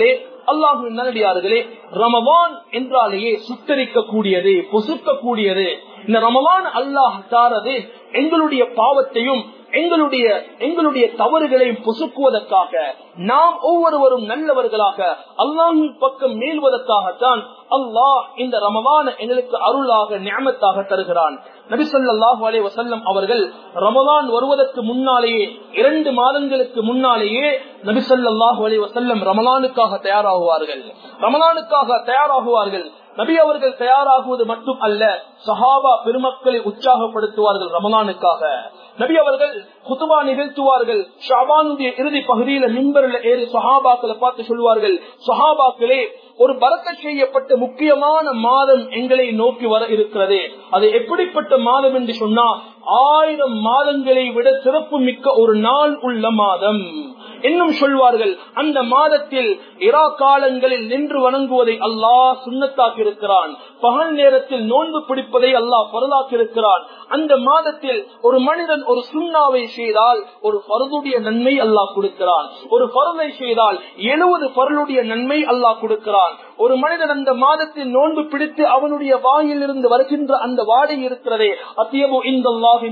S1: அல்லாஹின் நல்லடியார்களே ரமவான் என்றாலேயே சுத்தரிக்க கூடியது பொசுக்க கூடியது இந்த ரமவான் அல்லாஹ் தாரது எங்களுடைய பாவத்தையும் எங்களுடைய எங்களுடைய தவறுகளையும் பொசுக்குவதற்காக நாம் ஒவ்வொருவரும் நல்லவர்களாக அல்லாஹின் பக்கம் மேல்வதற்காகத்தான் அல்லாஹ் இந்த ரமவான எங்களுக்கு அருளாக ஞாபகத்தாக தருகிறான் நபிசல்லாஹு அலே வசல்லம் அவர்கள் ரமதான் வருவதற்கு முன்னாலேயே இரண்டு மாதங்களுக்கு முன்னாலேயே நபிசல்லாஹு அலே வசல்லம் ரமலானுக்காக தயாராகுவார்கள் ரமலானுக்காக தயாராகுவார்கள் நபி அவர்கள் தயாராகுவது மட்டும் அல்ல சஹாபா பெருமக்களை உற்சாகப்படுத்துவார்கள் ரமலானுக்காக நபி அவர்கள் குத்துபா நிகழ்த்துவார்கள் ஷாபானுடைய இறுதி பகுதியில மின்பரில் ஏறி சஹாபாக்களை பார்த்து சொல்வார்கள் சஹாபாக்களே ஒரு பரக்க செய்யப்பட்ட முக்கியமான மாதம் எங்களை நோக்கி வர இருக்கிறது அது எப்படிப்பட்ட மாதம் என்று சொன்னா ஆயிரம் மாதங்களை விட சிறப்பு மிக்க ஒரு நாள் உள்ள மாதம் இன்னும் சொல்வார்கள் அந்த மாதத்தில் இரா காலங்களில் நின்று வணங்குவதை அல்லாஹ் சுண்ணத்தாக்கி இருக்கிறான் பகல் நேரத்தில் நோன்பு பிடிப்பதை அல்லாஹ் பரலாக்கி இருக்கிறான் அந்த மாதத்தில் ஒரு மனிதன் ஒரு சுண்ணாவை செய்தால் ஒரு பருதுடைய நன்மை அல்லாஹ் கொடுக்கிறான் ஒரு பருதை செய்தால் எழுபது பருளுடைய நன்மை அல்லாஹ் கொடுக்கிறான் ஒரு மனிதன் அந்த மாதத்தில் நோன்பு பிடித்து அவனுடைய வாயில் இருந்து வருகின்ற அந்த வாடை இருக்கிறதே அத்தியபு இந்த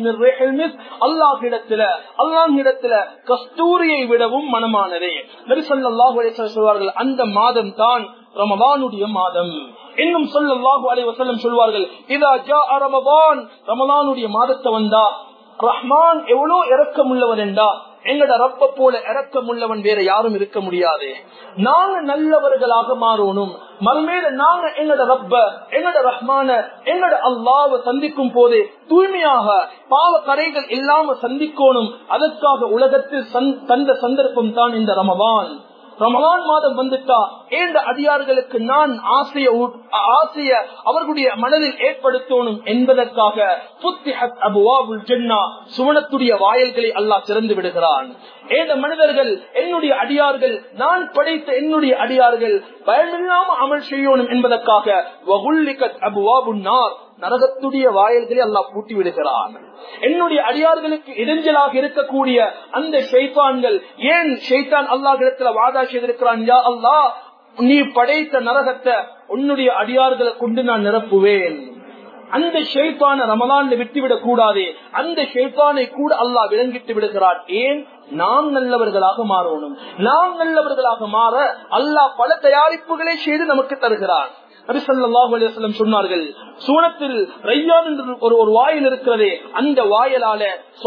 S1: அல்லாஹிடத்துல அல்லாஹிடத்துல கஸ்தூரியை விடவும் மனமானதே நரிசல்லாஹு சொல்வார்கள் அந்த மாதம் தான் ரமதானுடைய மாதம் இன்னும் சொல்லல்லாஹு அலை வசல்லம் சொல்வார்கள் இதா ஜா ரமதான் ரமதானுடைய மாதத்தை வந்தா ரஹ்மான் எவ்வளவு இறக்கம் உள்ளவன் என்றா எங்கட ரப்ப போல இறக்கம் உள்ளவன் வேற யாரும் இருக்க முடியாது நாங்க நல்லவர்களாக மாறணும் மறுமேல நாங்க எங்கட ரப்ப எங்கட ரஹ்மான எங்கட அல்லாவ சந்திக்கும் போதே தூய்மையாக பாவ கரைகள் இல்லாம சந்திக்கணும் அதற்காக உலகத்தில் தந்த சந்தர்ப்பம் தான் இந்த ரமவான் ரமலான் மாதம் வந்துட்டா ஏந்த அதிகாரிகளுக்கு நான் ஆசைய ஆசைய அவர்களுடைய மனதில் ஏற்படுத்தணும் என்பதற்காக சுவனத்துடைய வாயல்களை அல்லாஹ் திறந்து விடுகிறான் ஏந்த மனிதர்கள் என்னுடைய அடியார்கள் நான் படைத்த என்னுடைய அடியார்கள் பயமில்லாம அமல் செய்யணும் என்பதற்காக நரகத்துடைய வாயல்களை அல்லாஹ் பூட்டி விடுகிறான் என்னுடைய அடியார்களுக்கு இடைஞ்சலாக இருக்கக்கூடிய அந்த ஷைத்தான்கள் ஏன் ஷைத்தான் அல்லாஹ் இடத்துல வாதா செய்திருக்கிறான் யா அல்லாஹ் நீ படைத்த நரகத்தை உன்னுடைய அடியார்களை கொண்டு நான் நிரப்புவேன் அந்த ஷெய்பான ரமலான்ல விட்டுவிடக் கூடாது அந்த ஷெய்பானை கூட அல்லாஹ் விளங்கிட்டு விடுகிறார் ஏன் நாம் நல்லவர்களாக மாறணும் நாம் நல்லவர்களாக மாற அல்லாஹ் பல தயாரிப்புகளை செய்து நமக்கு தருகிறார் நபிசல்லாஹுலம் சொன்னார்கள் சூனத்தில் ரையான் என்று ஒரு ஒரு வாயில் இருக்கிறதே அந்த வாயலால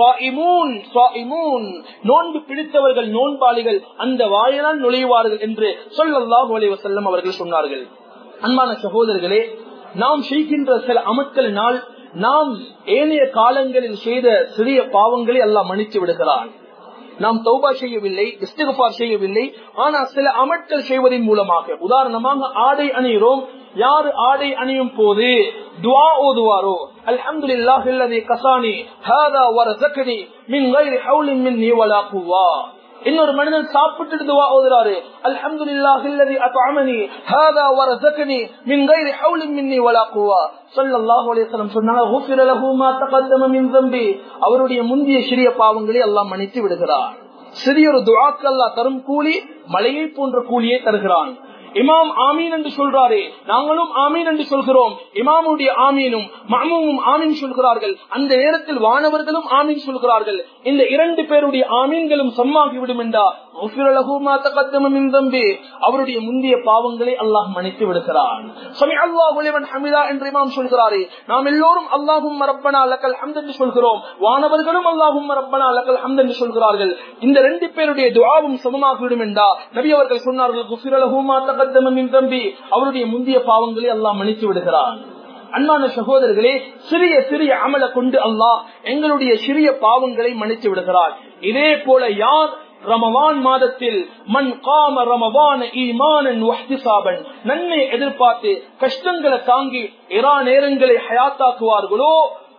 S1: நோன்பு பிடித்தவர்கள் நோன்பாளிகள் அந்த வாயலால் நுழைவார்கள் என்று சொல்லல்லாஹு அலி வசல்லம் அவர்கள் சொன்னார்கள் அன்பான சகோதரர்களே நாம் செய்கின்ற சில அமட்களினால் நாம் ஏனைய காலங்களில் செய்த சிறிய பாவங்களை எல்லாம் மன்னித்து விடுகிறான் நாம் தௌபா செய்யவில்லை இஸ்திகபார் செய்யவில்லை ஆனா சில அமட்கள் செய்வதன் மூலமாக உதாரணமாக ஆடை அணிகிறோம் யாரு ஆடை அணியும் போது துவா ஓதுவாரோ அல்ஹம்துலில்லாஹ் அல்லதி கசானி ஹாதா வரஸகனி மின் கைரி ஹவுலின் மின்னி வலா குவா இன்னொரு மனிதன் சாப்பிட்டு துவா ஓதுறாரு அல்ஹம்துலில்லாஹ் அல்லதி அத்அமனி ஹாதா வரஸகனி மின் கைரி ஹவுலின் மின்னி வலா குவா ஸல்லல்லாஹு அலைஹி வஸல்லம் சொன்னாங்க குஃபிர லஹு மா தகத்தம மின் ذنبி அவருடைய முந்திய சிறிய பாவங்களை அல்லாஹ் மன்னித்து விடுகிறார் சிறிய ஒரு துஆக்கு அல்லாஹ் தரும் கூலி மலையை போன்ற கூலியை தருகிறான் இமாம் ஆமீன் என்று சொல்றாரே நாங்களும் ஆமீன் என்று சொல்கிறோம் இமாமுடைய ஆமீனும் மாமும் ஆமீன் சொல்கிறார்கள் அந்த நேரத்தில் வானவர்களும் ஆமீன் சொல்கிறார்கள் இந்த இரண்டு பேருடைய ஆமீன்களும் சம்மாகிவிடும் என்றா தம்பி அவருடைய முந்தைய பாவங்களை அல்லாஹ் மன்னித்து விடுகிறான் ஹமிதா என்று இமாம் சொல்கிறாரே நாம் எல்லோரும் அல்லாஹும் ரப்பனா அல்லக்கல் ஹம்த் என்று சொல்கிறோம் வானவர்களும் அல்லாஹும் ரப்பனா அல்லக்கல் ஹம்த் என்று சொல்கிறார்கள் இந்த ரெண்டு பேருடைய துவாவும் சமமாகிவிடும் என்றா நபி அவர்கள் சொன்னார்கள் குஃபிரலஹுமா தகத்தமின் தம்பி அவருடைய முந்தைய பாவங்களை அல்லாஹ் மன்னித்து விடுகிறான் அன்பான சகோதரர்களே சிறிய சிறிய அமல கொண்டு அல்லாஹ் எங்களுடைய சிறிய பாவங்களை மன்னித்து விடுகிறார் இதே போல யார் ரமவான் மாதத்தில் மண் காம ரமவான ஈமானன் வஹ்திசாபன் நன்மை எதிர்பார்த்து கஷ்டங்களை தாங்கி இரா நேரங்களை ஹயாத்தாக்குவார்களோ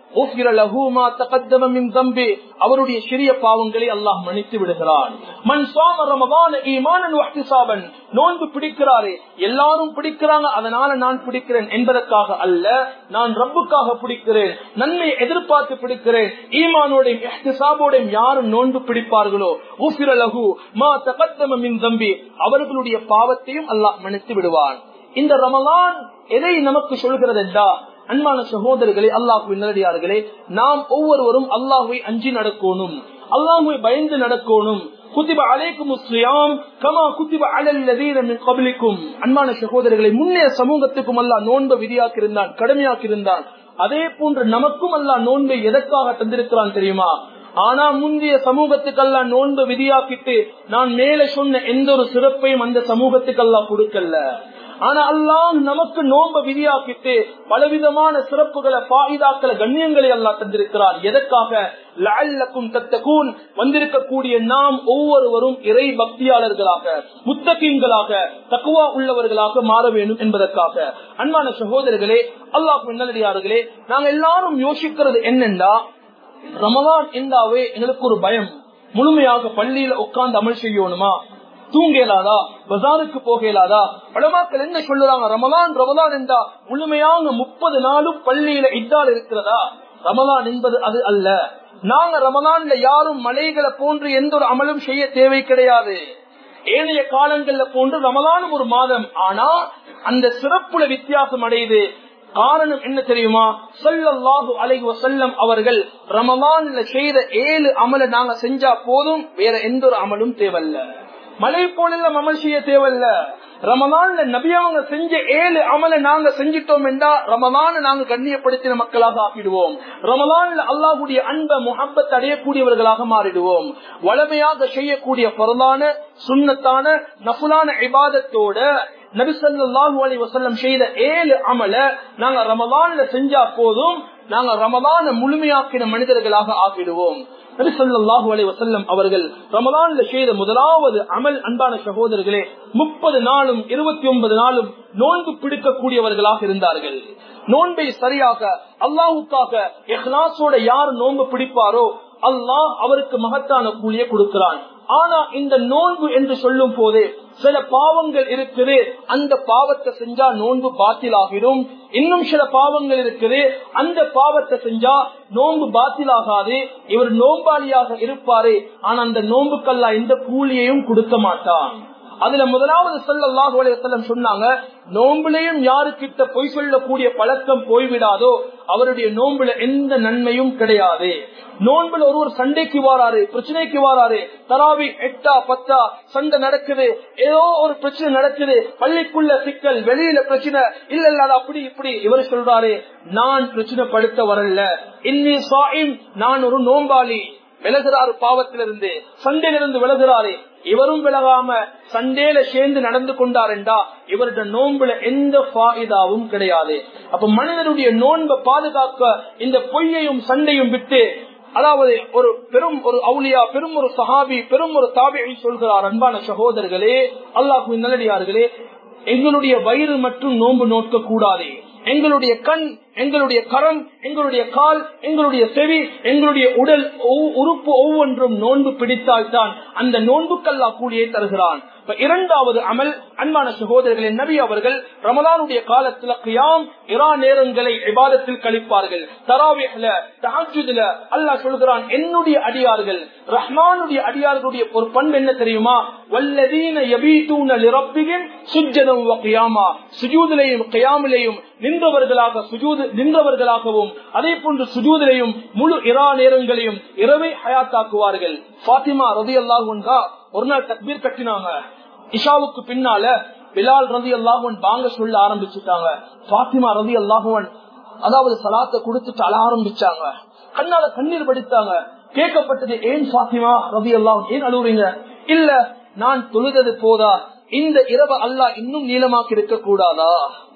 S1: அவருடைய சிறிய பாவங்களை அல்லாஹ் மன்னித்து விடுகிறான் மண் சுவாம ரமபான ஈமானன் வஹ்திசாபன் நோன்பு பிடிக்கிறாரே எல்லாரும் பிடிக்கிறாங்க அதனால நான் பிடிக்கிறேன் என்பதற்காக அல்ல நான் ரப்புக்காக பிடிக்கிறேன் நன்மை எதிர்பார்த்து பிடிக்கிறேன் ஈமானோடையும் எஹ்திசாபோடையும் யாரும் நோன்பு பிடிப்பார்களோ ஊசிர லகு மா தகத்தம மின் தம்பி அவர்களுடைய பாவத்தையும் அல்லாஹ் மன்னித்து விடுவான் இந்த ரமலான் எதை நமக்கு சொல்கிறது என்றா அன்பான சகோதரர்களே அல்லாஹுவின் நல்லடியார்களே நாம் ஒவ்வொருவரும் அல்லாஹுவை அஞ்சி நடக்கணும் அல்லாஹுவை பயந்து நடக்கணும் குத்திப அலைக்கும் முஸ்லியாம் கமா குத்திப அலல்லதீன கபலிக்கும் அன்பான சகோதரர்களை முன்னே சமூகத்துக்கும் அல்லாஹ் நோன்பை விதியாக்கியிருந்தான் கடமையாக்கியிருந்தான் அதே போன்று நமக்கும் அல்லாஹ் நோன்பை எதற்காக தந்திருக்கிறான் தெரியுமா ஆனா முந்தைய சமூகத்துக்கெல்லாம் நோன்பு விதியாக்கிட்டு நான் மேல சொன்ன எந்த ஒரு சிறப்பையும் அந்த சமூகத்துக்கெல்லாம் கொடுக்கல ஆனா அல்லாஹ் நமக்கு நோம்ப விதியாக்கிட்டு பலவிதமான சிறப்புகளை பாயிதாக்களை கண்ணியங்களை அல்லா தந்திருக்கிறார் எதற்காக லஅல்லக்கும் தத்தகூன் வந்திருக்கக்கூடிய நாம் ஒவ்வொருவரும் இறை பக்தியாளர்களாக முத்தகீன்களாக தக்குவா உள்ளவர்களாக மாற வேண்டும் என்பதற்காக அன்பான சகோதரர்களே அல்லாஹ் நல்லடியார்களே நாங்க எல்லாரும் யோசிக்கிறது என்னென்றா ரமலான் என்றாவே எங்களுக்கு ஒரு பயம் முழுமையாக பள்ளியில உட்கார்ந்து அமல் செய்யணுமா தூங்கலாதா பஜாருக்கு போகலாதா படமாக்கள் என்ன சொல்லுறாங்க ரமலான் ரமலான் என்றா முழுமையாக முப்பது நாளும் பள்ளியில இட்டால் இருக்கிறதா ரமலான் என்பது அது அல்ல நாங்க ரமலான்ல யாரும் மலைகளை போன்று எந்த ஒரு அமலும் செய்ய தேவை கிடையாது ஏனைய காலங்கள்ல போன்று ரமலானும் ஒரு மாதம் ஆனா அந்த சிறப்புல வித்தியாசம் அடையுது காரணம் என்ன தெரியுமா சொல்லல்லாஹு அலைஹி வசல்லம் அவர்கள் ரமலான்ல செய்த ஏழு அமலை நாங்க செஞ்சா போதும் வேற எந்த ஒரு அமலும் தேவையில்ல மலை போல அமல் செய்ய தேவையில்ல ரமலான்ல நபி அவங்க செஞ்ச ஏழு அமலை நாங்க செஞ்சிட்டோம் என்றா ரமலான நாங்க கண்ணியப்படுத்தின மக்களாக ஆக்கிடுவோம் ரமலான்ல அல்லாஹுடைய அன்ப முகப்பத் அடையக்கூடியவர்களாக மாறிடுவோம் வளமையாக செய்யக்கூடிய பொருளான சுண்ணத்தான நஃபுலான இபாதத்தோட நபிசல்லாஹு அலி வசல்லம் செய்த ஏழு அமல நாங்க ரமலான்ல செஞ்சா போதும் நாங்க ரமலான முழுமையாக்கின மனிதர்களாக ஆகிடுவோம் நபிசல்லாஹு அலி வசல்லம் அவர்கள் ரமலான்ல செய்த முதலாவது அமல் அன்பான சகோதரர்களே முப்பது நாளும் இருபத்தி ஒன்பது நாளும் நோன்பு பிடிக்கக்கூடியவர்களாக இருந்தார்கள் நோன்பை சரியாக அல்லாஹுக்காக எஹ்லாசோட யார் நோன்பு பிடிப்பாரோ அல்லாஹ் அவருக்கு மகத்தான கூலிய கொடுக்கிறான் ஆனா இந்த நோன்பு என்று சொல்லும் போது சில பாவங்கள் இருக்குது அந்த பாவத்தை செஞ்சா நோன்பு பாத்திலாகிடும் இன்னும் சில பாவங்கள் இருக்குது அந்த பாவத்தை செஞ்சா நோன்பு பாத்திலாகாது இவர் நோம்பாளியாக இருப்பாரு ஆனா அந்த நோன்புக்கெல்லாம் எந்த கூலியையும் கொடுக்க மாட்டான் அதுல முதலாவது செல்லம் சொன்னாங்க நோம்புலையும் யாருக்கிட்ட பொய் சொல்லக்கூடிய பழக்கம் போய்விடாதோ அவருடைய நோம்புல எந்த நன்மையும் கிடையாது நோன்புல ஒருவர் சண்டைக்கு வாராரு பிரச்சனைக்கு வாராரு தராவி எட்டா பத்தா சண்டை நடக்குது ஏதோ ஒரு பிரச்சனை நடக்குது பள்ளிக்குள்ள சிக்கல் வெளியில பிரச்சனை இல்ல இல்ல அது அப்படி இப்படி இவர் சொல்றாரு நான் பிரச்சனை படுத்த வரல இன்னி சாயிம் நான் ஒரு நோம்பாளி விலகிறாரு பாவத்திலிருந்து சண்டையிலிருந்து விலகிறாரு இவரும் விலகாம சண்டேல சேர்ந்து நடந்து கொண்டாருண்டா இவருடைய நோன்புல எந்த பாயிதாவும் கிடையாது அப்ப மனிதனுடைய நோன்பை பாதுகாக்க இந்த பொய்யையும் சண்டையும் விட்டு அதாவது ஒரு பெரும் ஒரு அவுலியா பெரும் ஒரு சஹாபி பெரும் ஒரு தாபியை சொல்கிறார் அன்பான சகோதரர்களே அல்லாஹு நல்லடியார்களே எங்களுடைய வயிறு மட்டும் நோன்பு நோக்க கூடாது எங்களுடைய கண் எங்களுடைய கரம் எங்களுடைய கால் எங்களுடைய செவி எங்களுடைய உடல் உறுப்பு ஒவ்வொன்றும் நோன்பு பிடித்தால்தான் அந்த நோன்புக்கல்லா கூலியை தருகிறான் இரண்டாவது அமல் அன்பான சகோதரர்களை நபி அவர்கள் ரமலானுடைய காலத்துல கியாம் இரா நேரங்களை விவாதத்தில் கழிப்பார்கள் தராவில தஹஜுதுல அல்லாஹ் சொல்கிறான் என்னுடைய அடியார்கள் ரஹ்மானுடைய அடியார்களுடைய ஒரு பண்பு என்ன தெரியுமா வல்லதீன யபீதூன லிரப்பிகின் சுஜ்ஜதம் வ கியாமா சுஜூதிலையும் கியாமிலையும் நின்றவர்களாக சுஜூது நின்றவர்களாகவும் அதே போன்று சுஜூதிலையும் முழு இரா நேரங்களையும் இரவை ஹயாத்தாக்குவார்கள் பாத்திமா ரதி அல்லாஹா ஒரு நாள் தக்பீர் கட்டினாங்க இஷாவுக்கு பின்னால பிலால் ரதி அல்லாஹுவன் பாங்க சொல்ல ஆரம்பிச்சுட்டாங்க பாத்திமா ரதி அல்லாஹுவன் அதாவது சலாத்தை கொடுத்துட்டு அழ ஆரம்பிச்சாங்க கண்ணால கண்ணீர் படித்தாங்க கேட்கப்பட்டது ஏன் பாத்திமா ரவி அல்லாஹ் ஏன் அழுவுறீங்க இல்ல நான் தொழுதது போதா இந்த இரவு அல்லாஹ் இன்னும் நீளமாக்கி இருக்க கூடாதா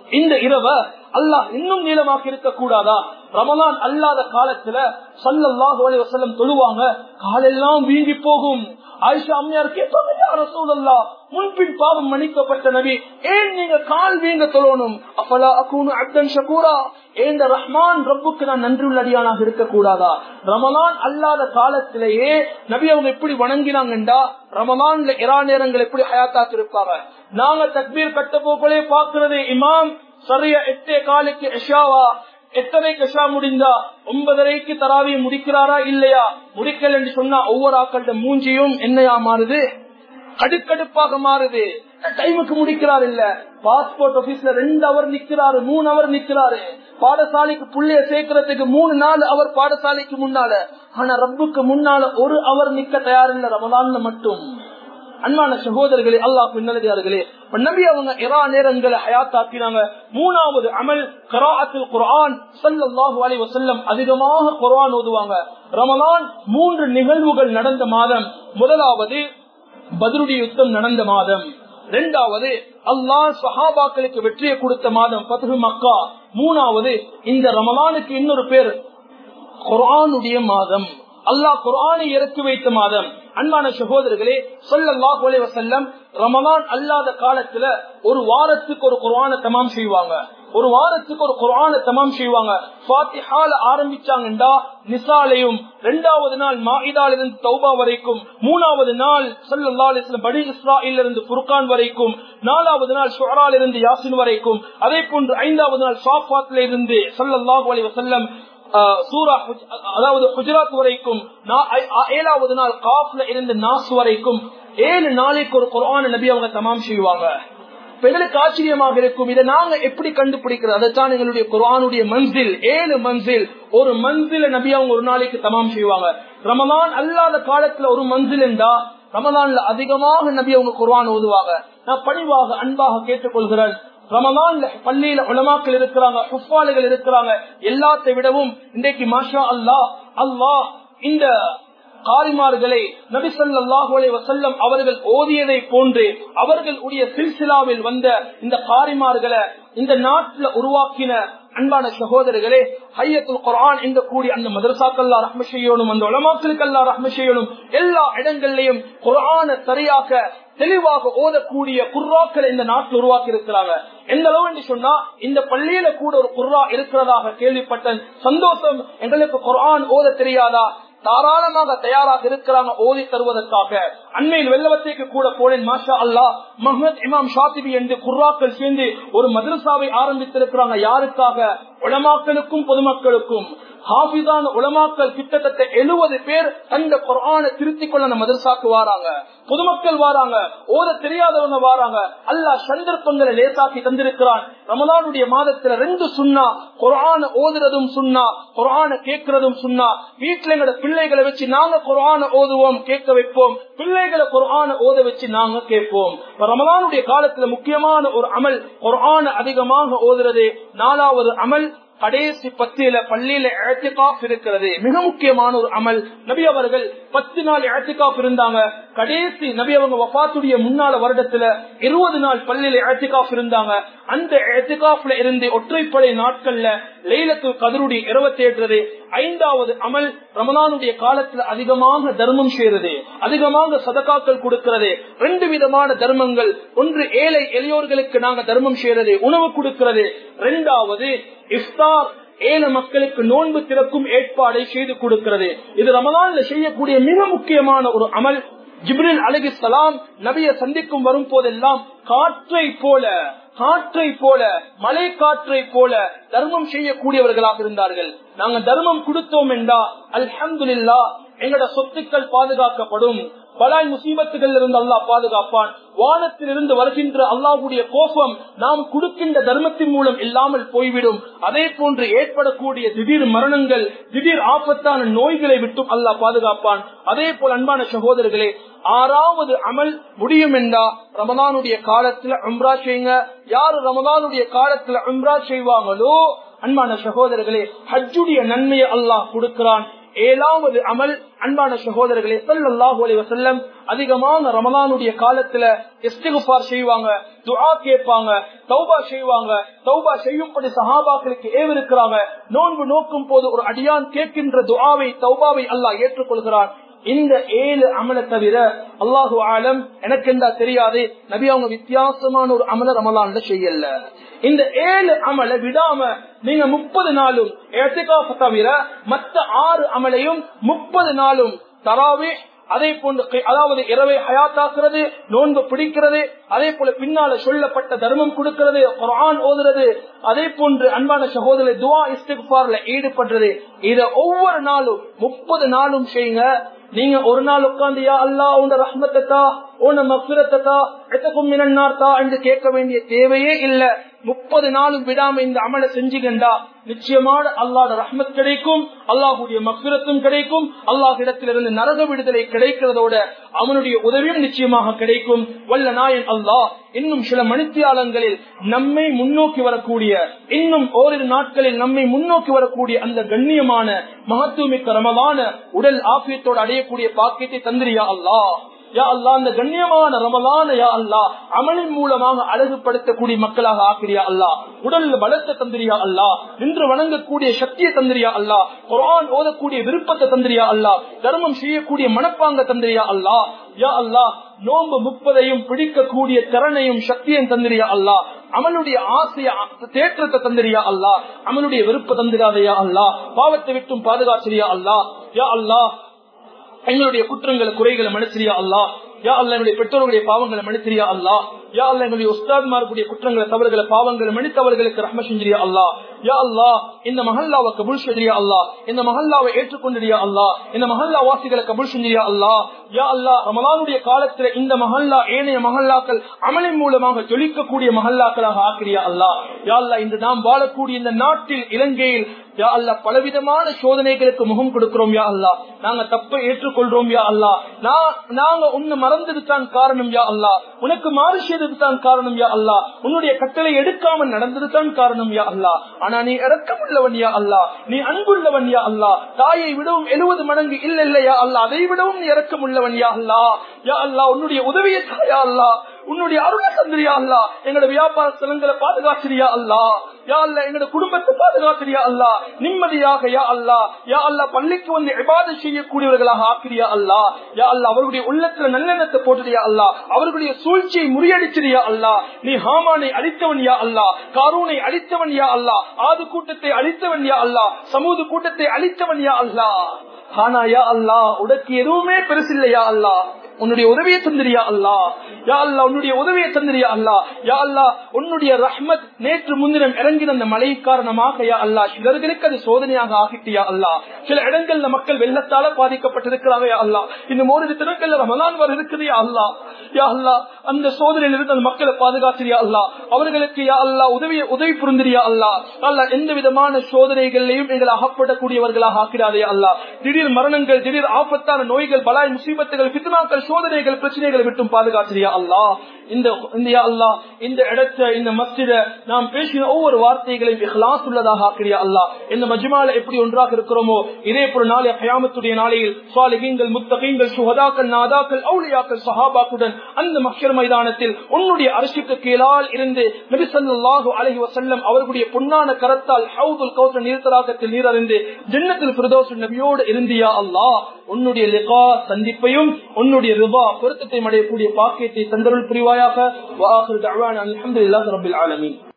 S1: இந்த இரவ அல்லாஹ் இன்னும் நீளமாக்கி இருக்க கூடாதா ரமலான் அல்லாத காலத்துல சல்லல்லாஹு அலைஹி வஸல்லம் தொழுவாங்க காலெல்லாம் வீங்கி போகும் ஆயிஷா அம்மையார் கேட்பாங்க யா ரசூலல்லாஹ் முன்பின் பாவம் மன்னிக்கப்பட்ட நபி ஏன் நீங்க கால் வீங்க தொழணும் அப்பலா அகூனு அப்தன் ஷகூரா ஏந்த ரஹ்மான் ரப்புக்கு நான் நன்றியுள்ள அடியானாக இருக்க கூடாதா ரமலான் அல்லாத காலத்திலேயே நபி அவங்க எப்படி வணங்கினாங்கண்டா ரமலான்ல இரா நேரங்கள் எப்படி ஹயாத்தாக்கு இருப்பாங்க நாங்க தக்பீர் கட்ட போக்களே பாக்குறது இமாம் சரியா எட்டே காலுக்கு எஷாவா எத்தனைக்கு எஷா முடிந்தா ஒன்பதரைக்கு தராவியை முடிக்கிறாரா இல்லையா முடிக்கல என்று சொன்னா ஒவ்வொரு ஆக்கள மூஞ்சியும் என்னையா மாறுது கடுக்கடுப்பாக மாறுது டைமுக்கு முடிக்கிறார் இல்ல பாஸ்போர்ட் ஆபீஸ்ல ரெண்டு அவர் நிக்கிறாரு மூணு அவர் நிக்கிறாரு பாடசாலைக்கு புள்ளைய சேர்க்கறதுக்கு மூணு நாள் அவர் பாடசாலைக்கு முன்னால ஆனா ரப்புக்கு முன்னால ஒரு அவர் நிக்க தயாரில்ல ரமலான்ல மட்டும் அன்பான சகோதரர்களே அல்லாஹ் பின்னலடியார்களே நபி அவங்க இரா நேரங்களை ஹயாத்தாக்கினாங்க மூணாவது அமல் கராஅத்தில் குர்ஆன் ஸல்லல்லாஹு அலைஹி வஸல்லம் அதிகமாக குர்ஆன் ஓதுவாங்க ரமலான் மூன்று நிகழ்வுகள் நடந்த மாதம் முதலாவது பத்ருடைய யுத்தம் நடந்த மாதம் இரண்டாவது அல்லாஹ் சஹாபாக்களுக்கு வெற்றியை கொடுத்த மாதம் பத்ரு மக்கா மூணாவது இந்த ரமலானுக்கு இன்னொரு பேர் குர்ஆனுடைய மாதம் அல்லாஹ் குர்ஆனை இறக்கி வைத்த மாதம் அன்பான சகோதரர்களே சொல்லல்லாஹு அலைஹி வஸல்லம் ரமலான் அல்லாத காலத்துல ஒரு வாரத்துக்கு ஒரு குர்ஆனை தமாம் செய்வாங்க ஒரு வாரத்துக்கு ஒரு குர்ஆனை தமாம் செய்வாங்க ஃபாத்திஹால ஆரம்பிச்சாங்கண்டா நிசாலையும் இரண்டாவது நாள் மாஇதால இருந்து தௌபா வரைக்கும் மூணாவது நாள் ஸல்லல்லாஹு அலைஹி வஸல்லம் பனி இஸ்ராயில் இருந்து ஃபுர்கான் வரைக்கும் நாலாவது நாள் ஷுஆரால இருந்து யாசின் வரைக்கும் அதே போன்று ஐந்தாவது நாள் சாஃபாத்ல இருந்து ஸல்லல்லாஹு அலைஹி வஸல்லம் சூரா அதாவது குஜராத் வரைக்கும் ஏழாவது நாள் காஃப்ல இருந்து நாஸ் வரைக்கும் ஏழு நாளைக்கு ஒரு குரான நபி அவங்க தமாம் செய்வாங்க எங்களுக்கு ஆச்சரியமாக இருக்கும் இதை நாங்க எப்படி கண்டுபிடிக்கிறது அதைத்தான் எங்களுடைய குரானுடைய மன்சில் ஏழு மன்சில் ஒரு மன்சில நபி அவங்க ஒரு நாளைக்கு தமாம் செய்வாங்க ரமலான் அல்லாத காலத்துல ஒரு மன்சில் என்றா ரமலான்ல அதிகமாக நபி அவங்க குர்ஆன் ஓதுவாங்க நான் பணிவாக அன்பாக கேட்டுக்கொள்கிறேன் ரமலான்ல பள்ளியில உலமாக்கள் இருக்கிறாங்க ஹுஃபாலுகள் இருக்கிறாங்க எல்லாத்தை விடவும் இன்றைக்கு மாஷா அல்லாஹ் அல்லாஹ் இந்த காரிமார்களை நபிசல்லாஹு அலைஹி வஸல்லம் அவர்கள் ஓதியதை போன்று அவர்களுடைய சில்சிலாவில் வந்த இந்த காரிமார்களை இந்த நாட்டில் உருவாக்கின அன்பான சகோதரர்களே ஹையத்துல் குர்ஆன் என்ற கூடிய அந்த மதரசாக்கல்லா ரஹ்ம செய்யணும் அந்த உலமாக்களுக்கல்லா ரஹ்ம செய்யணும் எல்லா இடங்கள்லயும் குர்ஆன சரியாக தெளிவாக ஓதக்கூடிய குர்ராக்களை இந்த நாட்டில் உருவாக்கி இருக்கிறாங்க எந்த அளவு என்று சொன்னா இந்த பள்ளியில கூட ஒரு குர்ரா இருக்கிறதாக கேள்விப்பட்டேன் சந்தோஷம் எங்களுக்கு குர்ஆன் ஓத தெரியாதா தாராளமாக தயாராக இருக்கிறாங்க ஓதி தருவதற்காக அண்மையில் வெள்ளவத்தைக்கு கூட போனேன் மாஷா அல்லா மஹமத் இமாம் ஷாத்திபி என்று குர்ராக்கள் சேர்ந்து ஒரு மதரசாவை ஆரம்பித்திருக்கிறாங்க யாருக்காக உளமாக்களுக்கும் பொதுமக்களுக்கும் ஹாபிதான உலமாக்கள் கிட்டத்தட்ட எழுபது பேர் அந்த குரான திருத்திக் கொள்ள மதரசாக்கு வாராங்க பொதுமக்கள் வாராங்க ஓத தெரியாதவங்க வாராங்க அல்லா சந்தர்ப்பங்களை லேசாக்கி தந்திருக்கிறான் ரமலானுடைய மாதத்துல ரெண்டு சுண்ணா குரான ஓதுறதும் சுண்ணா குரான கேட்கறதும் சுண்ணா வீட்டுல எங்களோட பிள்ளைகளை வச்சு நாங்க குரான ஓதுவோம் கேட்க வைப்போம் பிள்ளைகளை குரான ஓத வச்சு நாங்க கேட்போம் ரமலானுடைய காலத்துல முக்கியமான ஒரு அமல் குரான அதிகமாக ஓதுறது நாலாவது அமல் கடைசி பத்தியில பள்ளியில இழத்திகாப் இருக்கிறது மிக முக்கியமான ஒரு அமல் நபி அவர்கள் பத்து நாள் இழத்திகாப் இருந்தாங்க கடைசி நபி அவங்க வபாத்துடைய முன்னால வருடத்துல இருபது நாள் பள்ளியில இழத்திகாப் இருந்தாங்க அந்த இழத்திகாப்ல இருந்து ஒற்றைப்படை நாட்கள்ல லைலத்து கதருடி இருபத்தி ஏற்றது ஐந்தாவது அமல் ரமலானுடைய காலத்துல அதிகமாக தர்மம் செய்யறது அதிகமாக சதகாக்கள் கொடுக்கிறது ரெண்டு விதமான தர்மங்கள் ஒன்று ஏழை எளியோர்களுக்கு நாங்க தர்மம் செய்யறது உணவு கொடுக்கிறது ரெண்டாவது இஃப்தார் ஏழு மக்களுக்கு நோன்பு திறக்கும் ஏற்பாடை செய்து கொடுக்கிறது இது ரமலான்ல செய்யக்கூடிய மிக முக்கியமான ஒரு அமல் ஜிப்ரில் அலிசலாம் நபிய சந்திக்கும் வரும் போதெல்லாம் காற்றை போல காற்றை போல மலை காற்றை போல தர்மம் செய்யக்கூடியவர்களாக இருந்தார்கள் நாங்க தர்மம் கொடுத்தோம் என்றா அல்ஹம்துல்லா எங்களோட சொத்துக்கள் பாதுகாக்கப்படும் பலாய் முசீபத்துகள் இருந்து அல்லாஹ் பாதுகாப்பான் வானத்தில் இருந்து வருகின்ற அல்லாஹுடைய கோபம் நாம் கொடுக்கின்ற தர்மத்தின் மூலம் இல்லாமல் போய்விடும் அதே போன்று ஏற்படக்கூடிய திடீர் மரணங்கள் திடீர் ஆபத்தான நோய்களை விட்டும் அல்லாஹ் பாதுகாப்பான் அதே போல் அன்பான சகோதரர்களே ஆறாவது அமல் முடியும் என்றா ரமலானுடைய காலத்துல உம்ரா செய்யுங்க யாரு ரமலானுடைய காலத்துல உம்ரா செய்வாங்களோ அன்பான சகோதரர்களே ஹஜ்ஜுடைய நன்மையை அல்லாஹ் கொடுக்கிறான் ஏழாவது அமல் அன்பான சகோதரர்களே சல்லாஹூ அலி வசல்லம் அதிகமான ரமலானுடைய காலத்துல இஸ்திகுபார் செய்வாங்க துஆ கேட்பாங்க தௌபா செய்வாங்க தௌபா செய்யும்படி சஹாபாக்களுக்கு ஏவிருக்கிறாங்க நோன்பு நோக்கும் போது ஒரு அடியான் கேட்கின்ற துஆவை தௌபாவை அல்லாஹ் ஏற்றுக்கொள்கிறான் இந்த ஏழு அமலை தவிர அல்லாஹு ஆலம் எனக்கு என்ன தெரியாது நபி அவங்க வித்தியாசமான ஒரு அமல ரமலான்ல செய்யல இந்த ஏழு அமலை விடாம நீங்க முப்பது நாளும் ஏத்துக்காஃப தவிர மத்த ஆறு அமலையும் முப்பது நாளும் தராவே அதே போன்று அதாவது இரவை ஹயாத்தாக்குறது நோன்பு பிடிக்கிறது அதே போல பின்னால சொல்லப்பட்ட தர்மம் கொடுக்கிறது குரான் ஓதுறது அதே போன்று அன்பான சகோதரர் துவா இஸ்திஃபார்ல ஈடுபடுறது இத ஒவ்வொரு நாளும் முப்பது நாளும் செய்யுங்க நீங்க ஒரு நாள் உட்காந்து யா அல்லா உண்ட ரஹ்மத்தா உன்ன மக்குரத்தா எத்தக்கும் மினன்னார்த்தா என்று கேட்க வேண்டிய தேவையே இல்ல முப்பது நாளும் விடாம இந்த அமலை செஞ்சுகண்டா நிச்சயமான அல்லாட ரஹ்மத் கிடைக்கும் அல்லாஹுடைய மக்குரத்தும் கிடைக்கும் அல்லாஹ் இடத்திலிருந்து நரக விடுதலை கிடைக்கிறதோட அவனுடைய உதவியும் நிச்சயமாக கிடைக்கும் வல்ல நாயன் அல்லாஹ் இன்னும் சில மணித்தியாலங்களில் நம்மை முன்னோக்கி வரக்கூடிய இன்னும் ஓரிரு நாட்களில் நம்மை முன்னோக்கி வரக்கூடிய அந்த கண்ணியமான மகத்துவமிக்க ரமதான உடல் ஆபியத்தோடு அடையக்கூடிய பாக்கியத்தை தந்திரியா அல்லாஹ் யா அல்லா அந்த கண்ணியமான ரமலான யா அல்லா அமலின் மூலமாக அழகுபடுத்தக்கூடிய மக்களாக ஆக்கிரியா அல்லா உடல் பலத்தை தந்திரியா அல்லா நின்று வணங்கக்கூடிய சக்தியை தந்திரியா அல்லா குரான் ஓதக்கூடிய விருப்பத்தை தந்திரியா அல்லா தர்மம் செய்யக்கூடிய மனப்பாங்க தந்திரியா அல்லா யா அல்லா நோன்பு முப்பதையும் பிடிக்கக்கூடிய திறனையும் சக்தியும் தந்திரியா அல்லா அமலுடைய ஆசைய தேற்றத்தை தந்திரியா அல்லா அமலுடைய விருப்ப தந்திராதையா அல்லா பாவத்தை விட்டும் பாதுகாச்சிரியா அல்லா யா அல்லா எங்களுடைய குற்றங்களை குறைகளை மனுஷரியா அல்லா யா அல்ல என்னுடைய பெற்றோர்களுடைய பாவங்களை மன்னித்திரியா அல்லா யா அல்ல எங்களுடைய உஸ்தாத்மாருடைய குற்றங்களை தவறுகளை பாவங்களை மன்னித்தவர்களுக்கு ரஹ்ம செஞ்சிரியா அல்லா யா அல்லா இந்த மஹல்லாவை கபுல் செஞ்சிரியா அல்லா இந்த மஹல்லாவை ஏற்றுக்கொண்டிரியா அல்லா இந்த மஹல்லா வாசிகளை கபுல் செஞ்சிரியா அல்லா யா அல்லா ரமலானுடைய காலத்துல இந்த மஹல்லா ஏனைய மஹல்லாக்கள் அமலின் மூலமாக ஜொலிக்கக்கூடிய மஹல்லாக்களாக ஆக்கிரியா அல்லா யா அல்லா இந்த நாம் வாழக்கூடிய இந்த நாட்டில் இலங்கையில் யா அல்லா பலவிதமான சோதனைகளுக்கு முகம் கொடுக்கிறோம் யா அல்லா நாங்க தப்பை ஏற்றுக்கொள்றோம் யா அல்லா நாங்க உன்னை மறந்தது தான் காரணம் யா அல்லா உனக்கு மாறு செய்தது தான் காரணம் யா அல்லா உன்னுடைய கட்டளை எடுக்காமல் நடந்தது தான் காரணம் யா அல்லா ஆனா நீ இறக்கமுள்ளவன் யா அல்லா நீ அன்புள்ளவன் யா அல்லா தாயை விடவும் எழுபது மடங்கு இல்ல இல்லையா அல்லா அதை விடவும் நீ இறக்கமுள்ளவன் யா அல்லா யா அல்லா உன்னுடைய உதவியை தாயா அல்லா உன்னுடைய அருளை தந்திரியா அல்லா எங்களோட வியாபார ஸ்தலங்களை பாதுகாச்சிரியா அல்லா யா அல்லா எங்களோட குடும்பத்தை பாதுகாத்திரியா அல்லா நிம்மதியாக யா அல்லா யா அல்லா பள்ளிக்கு வந்து இபாத செய்யக்கூடியவர்களாக ஆக்கிரியா அல்லா யா அல்லா அவர்களுடைய உள்ளத்துல நல்லெண்ணத்தை போட்டுறியா அல்லா அவர்களுடைய சூழ்ச்சியை முறியடிச்சிரியா அல்லா நீ ஹாமானை அழித்தவன் யா அல்லா காரூனை அழித்தவன் யா அல்லா ஆது கூட்டத்தை அழித்தவன் யா அல்லா சமூக கூட்டத்தை அழித்தவன் யா அல்லா ஆனா யா அல்லா உனக்கு எதுவுமே பெருசில்லையா அல்லா உன்னுடைய உதவியை தந்திரியா அல்லா யா அல்லா உன்னுடைய உதவியை தந்திரியா அல்லா யா அல்லா உன்னுடைய ரஹ்மத் நேற்று முன்தினம் இறங்கின அந்த மழை காரணமாக யா அல்லா சிலர்களுக்கு அது சோதனையாக ஆகிட்டியா அல்லா சில இடங்கள்ல மக்கள் வெள்ளத்தால பாதிக்கப்பட்டிருக்கிறாங்க யா அல்லா இன்னும் ஒரு தினங்கள்ல ரமலான் வர இருக்குது யா அல்லா யா அல்லா அந்த சோதனையில் இருந்து அந்த மக்களை பாதுகாத்திரியா அல்லா அவர்களுக்கு யா அல்லா உதவியை உதவி புரிந்திரியா அல்லா அல்லா எந்த விதமான சோதனைகளையும் எங்களை அகப்படக்கூடியவர்களாக ஆக்கிறாரே அல்லா திடீர் மரணங்கள் திடீர் ஆபத்தான நோய்கள் பலாய் முசீபத்துகள் பித்னாக்கள் சோதனைகள் பிரச்சனைகளை விட்டும் பாதுகாத்திரியா அல்லா இந்த இந்தியா அல்லா இந்த இடத்தை இந்த மஸ்ஜித நாம் பேசின ஒவ்வொரு வார்த்தைகளையும் இஹ்லாஸ் உள்ளதாக ஆக்கிறியா அல்லா இந்த மஜ்மால எப்படி ஒன்றாக இருக்கிறோமோ இதே போல நாளை கயாமத்துடைய நாளையில் சாலிகீங்கள் முத்தகீங்கள் சுகதாக்கள் நாதாக்கள் அவுளியாக்கள் சஹாபாக்குடன் அந்த மக்ஷர் மைதானத்தில் உன்னுடைய அரசுக்கு கீழால் இருந்து நபிசல்லாஹு அலஹி வசல்லம் அவர்களுடைய பொன்னான கரத்தால் ஹவுதுல் கௌசர் நீர்த்தலாக்கத்தில் நீரறிந்து ஜன்னத்தில் பிரதோஷ் நபியோடு இருந்தியா அல்லா உன்னுடைய லிகா சந்திப்பையும் உன்னுடைய ரிபா பொருத்தத்தை அடையக்கூடிய பாக்கியத்தை தந்தருள் புரிவாயாக வாஹர் தஅவானா அல்ஹம்துலில்லாஹி ரப்பில் ஆலமீன்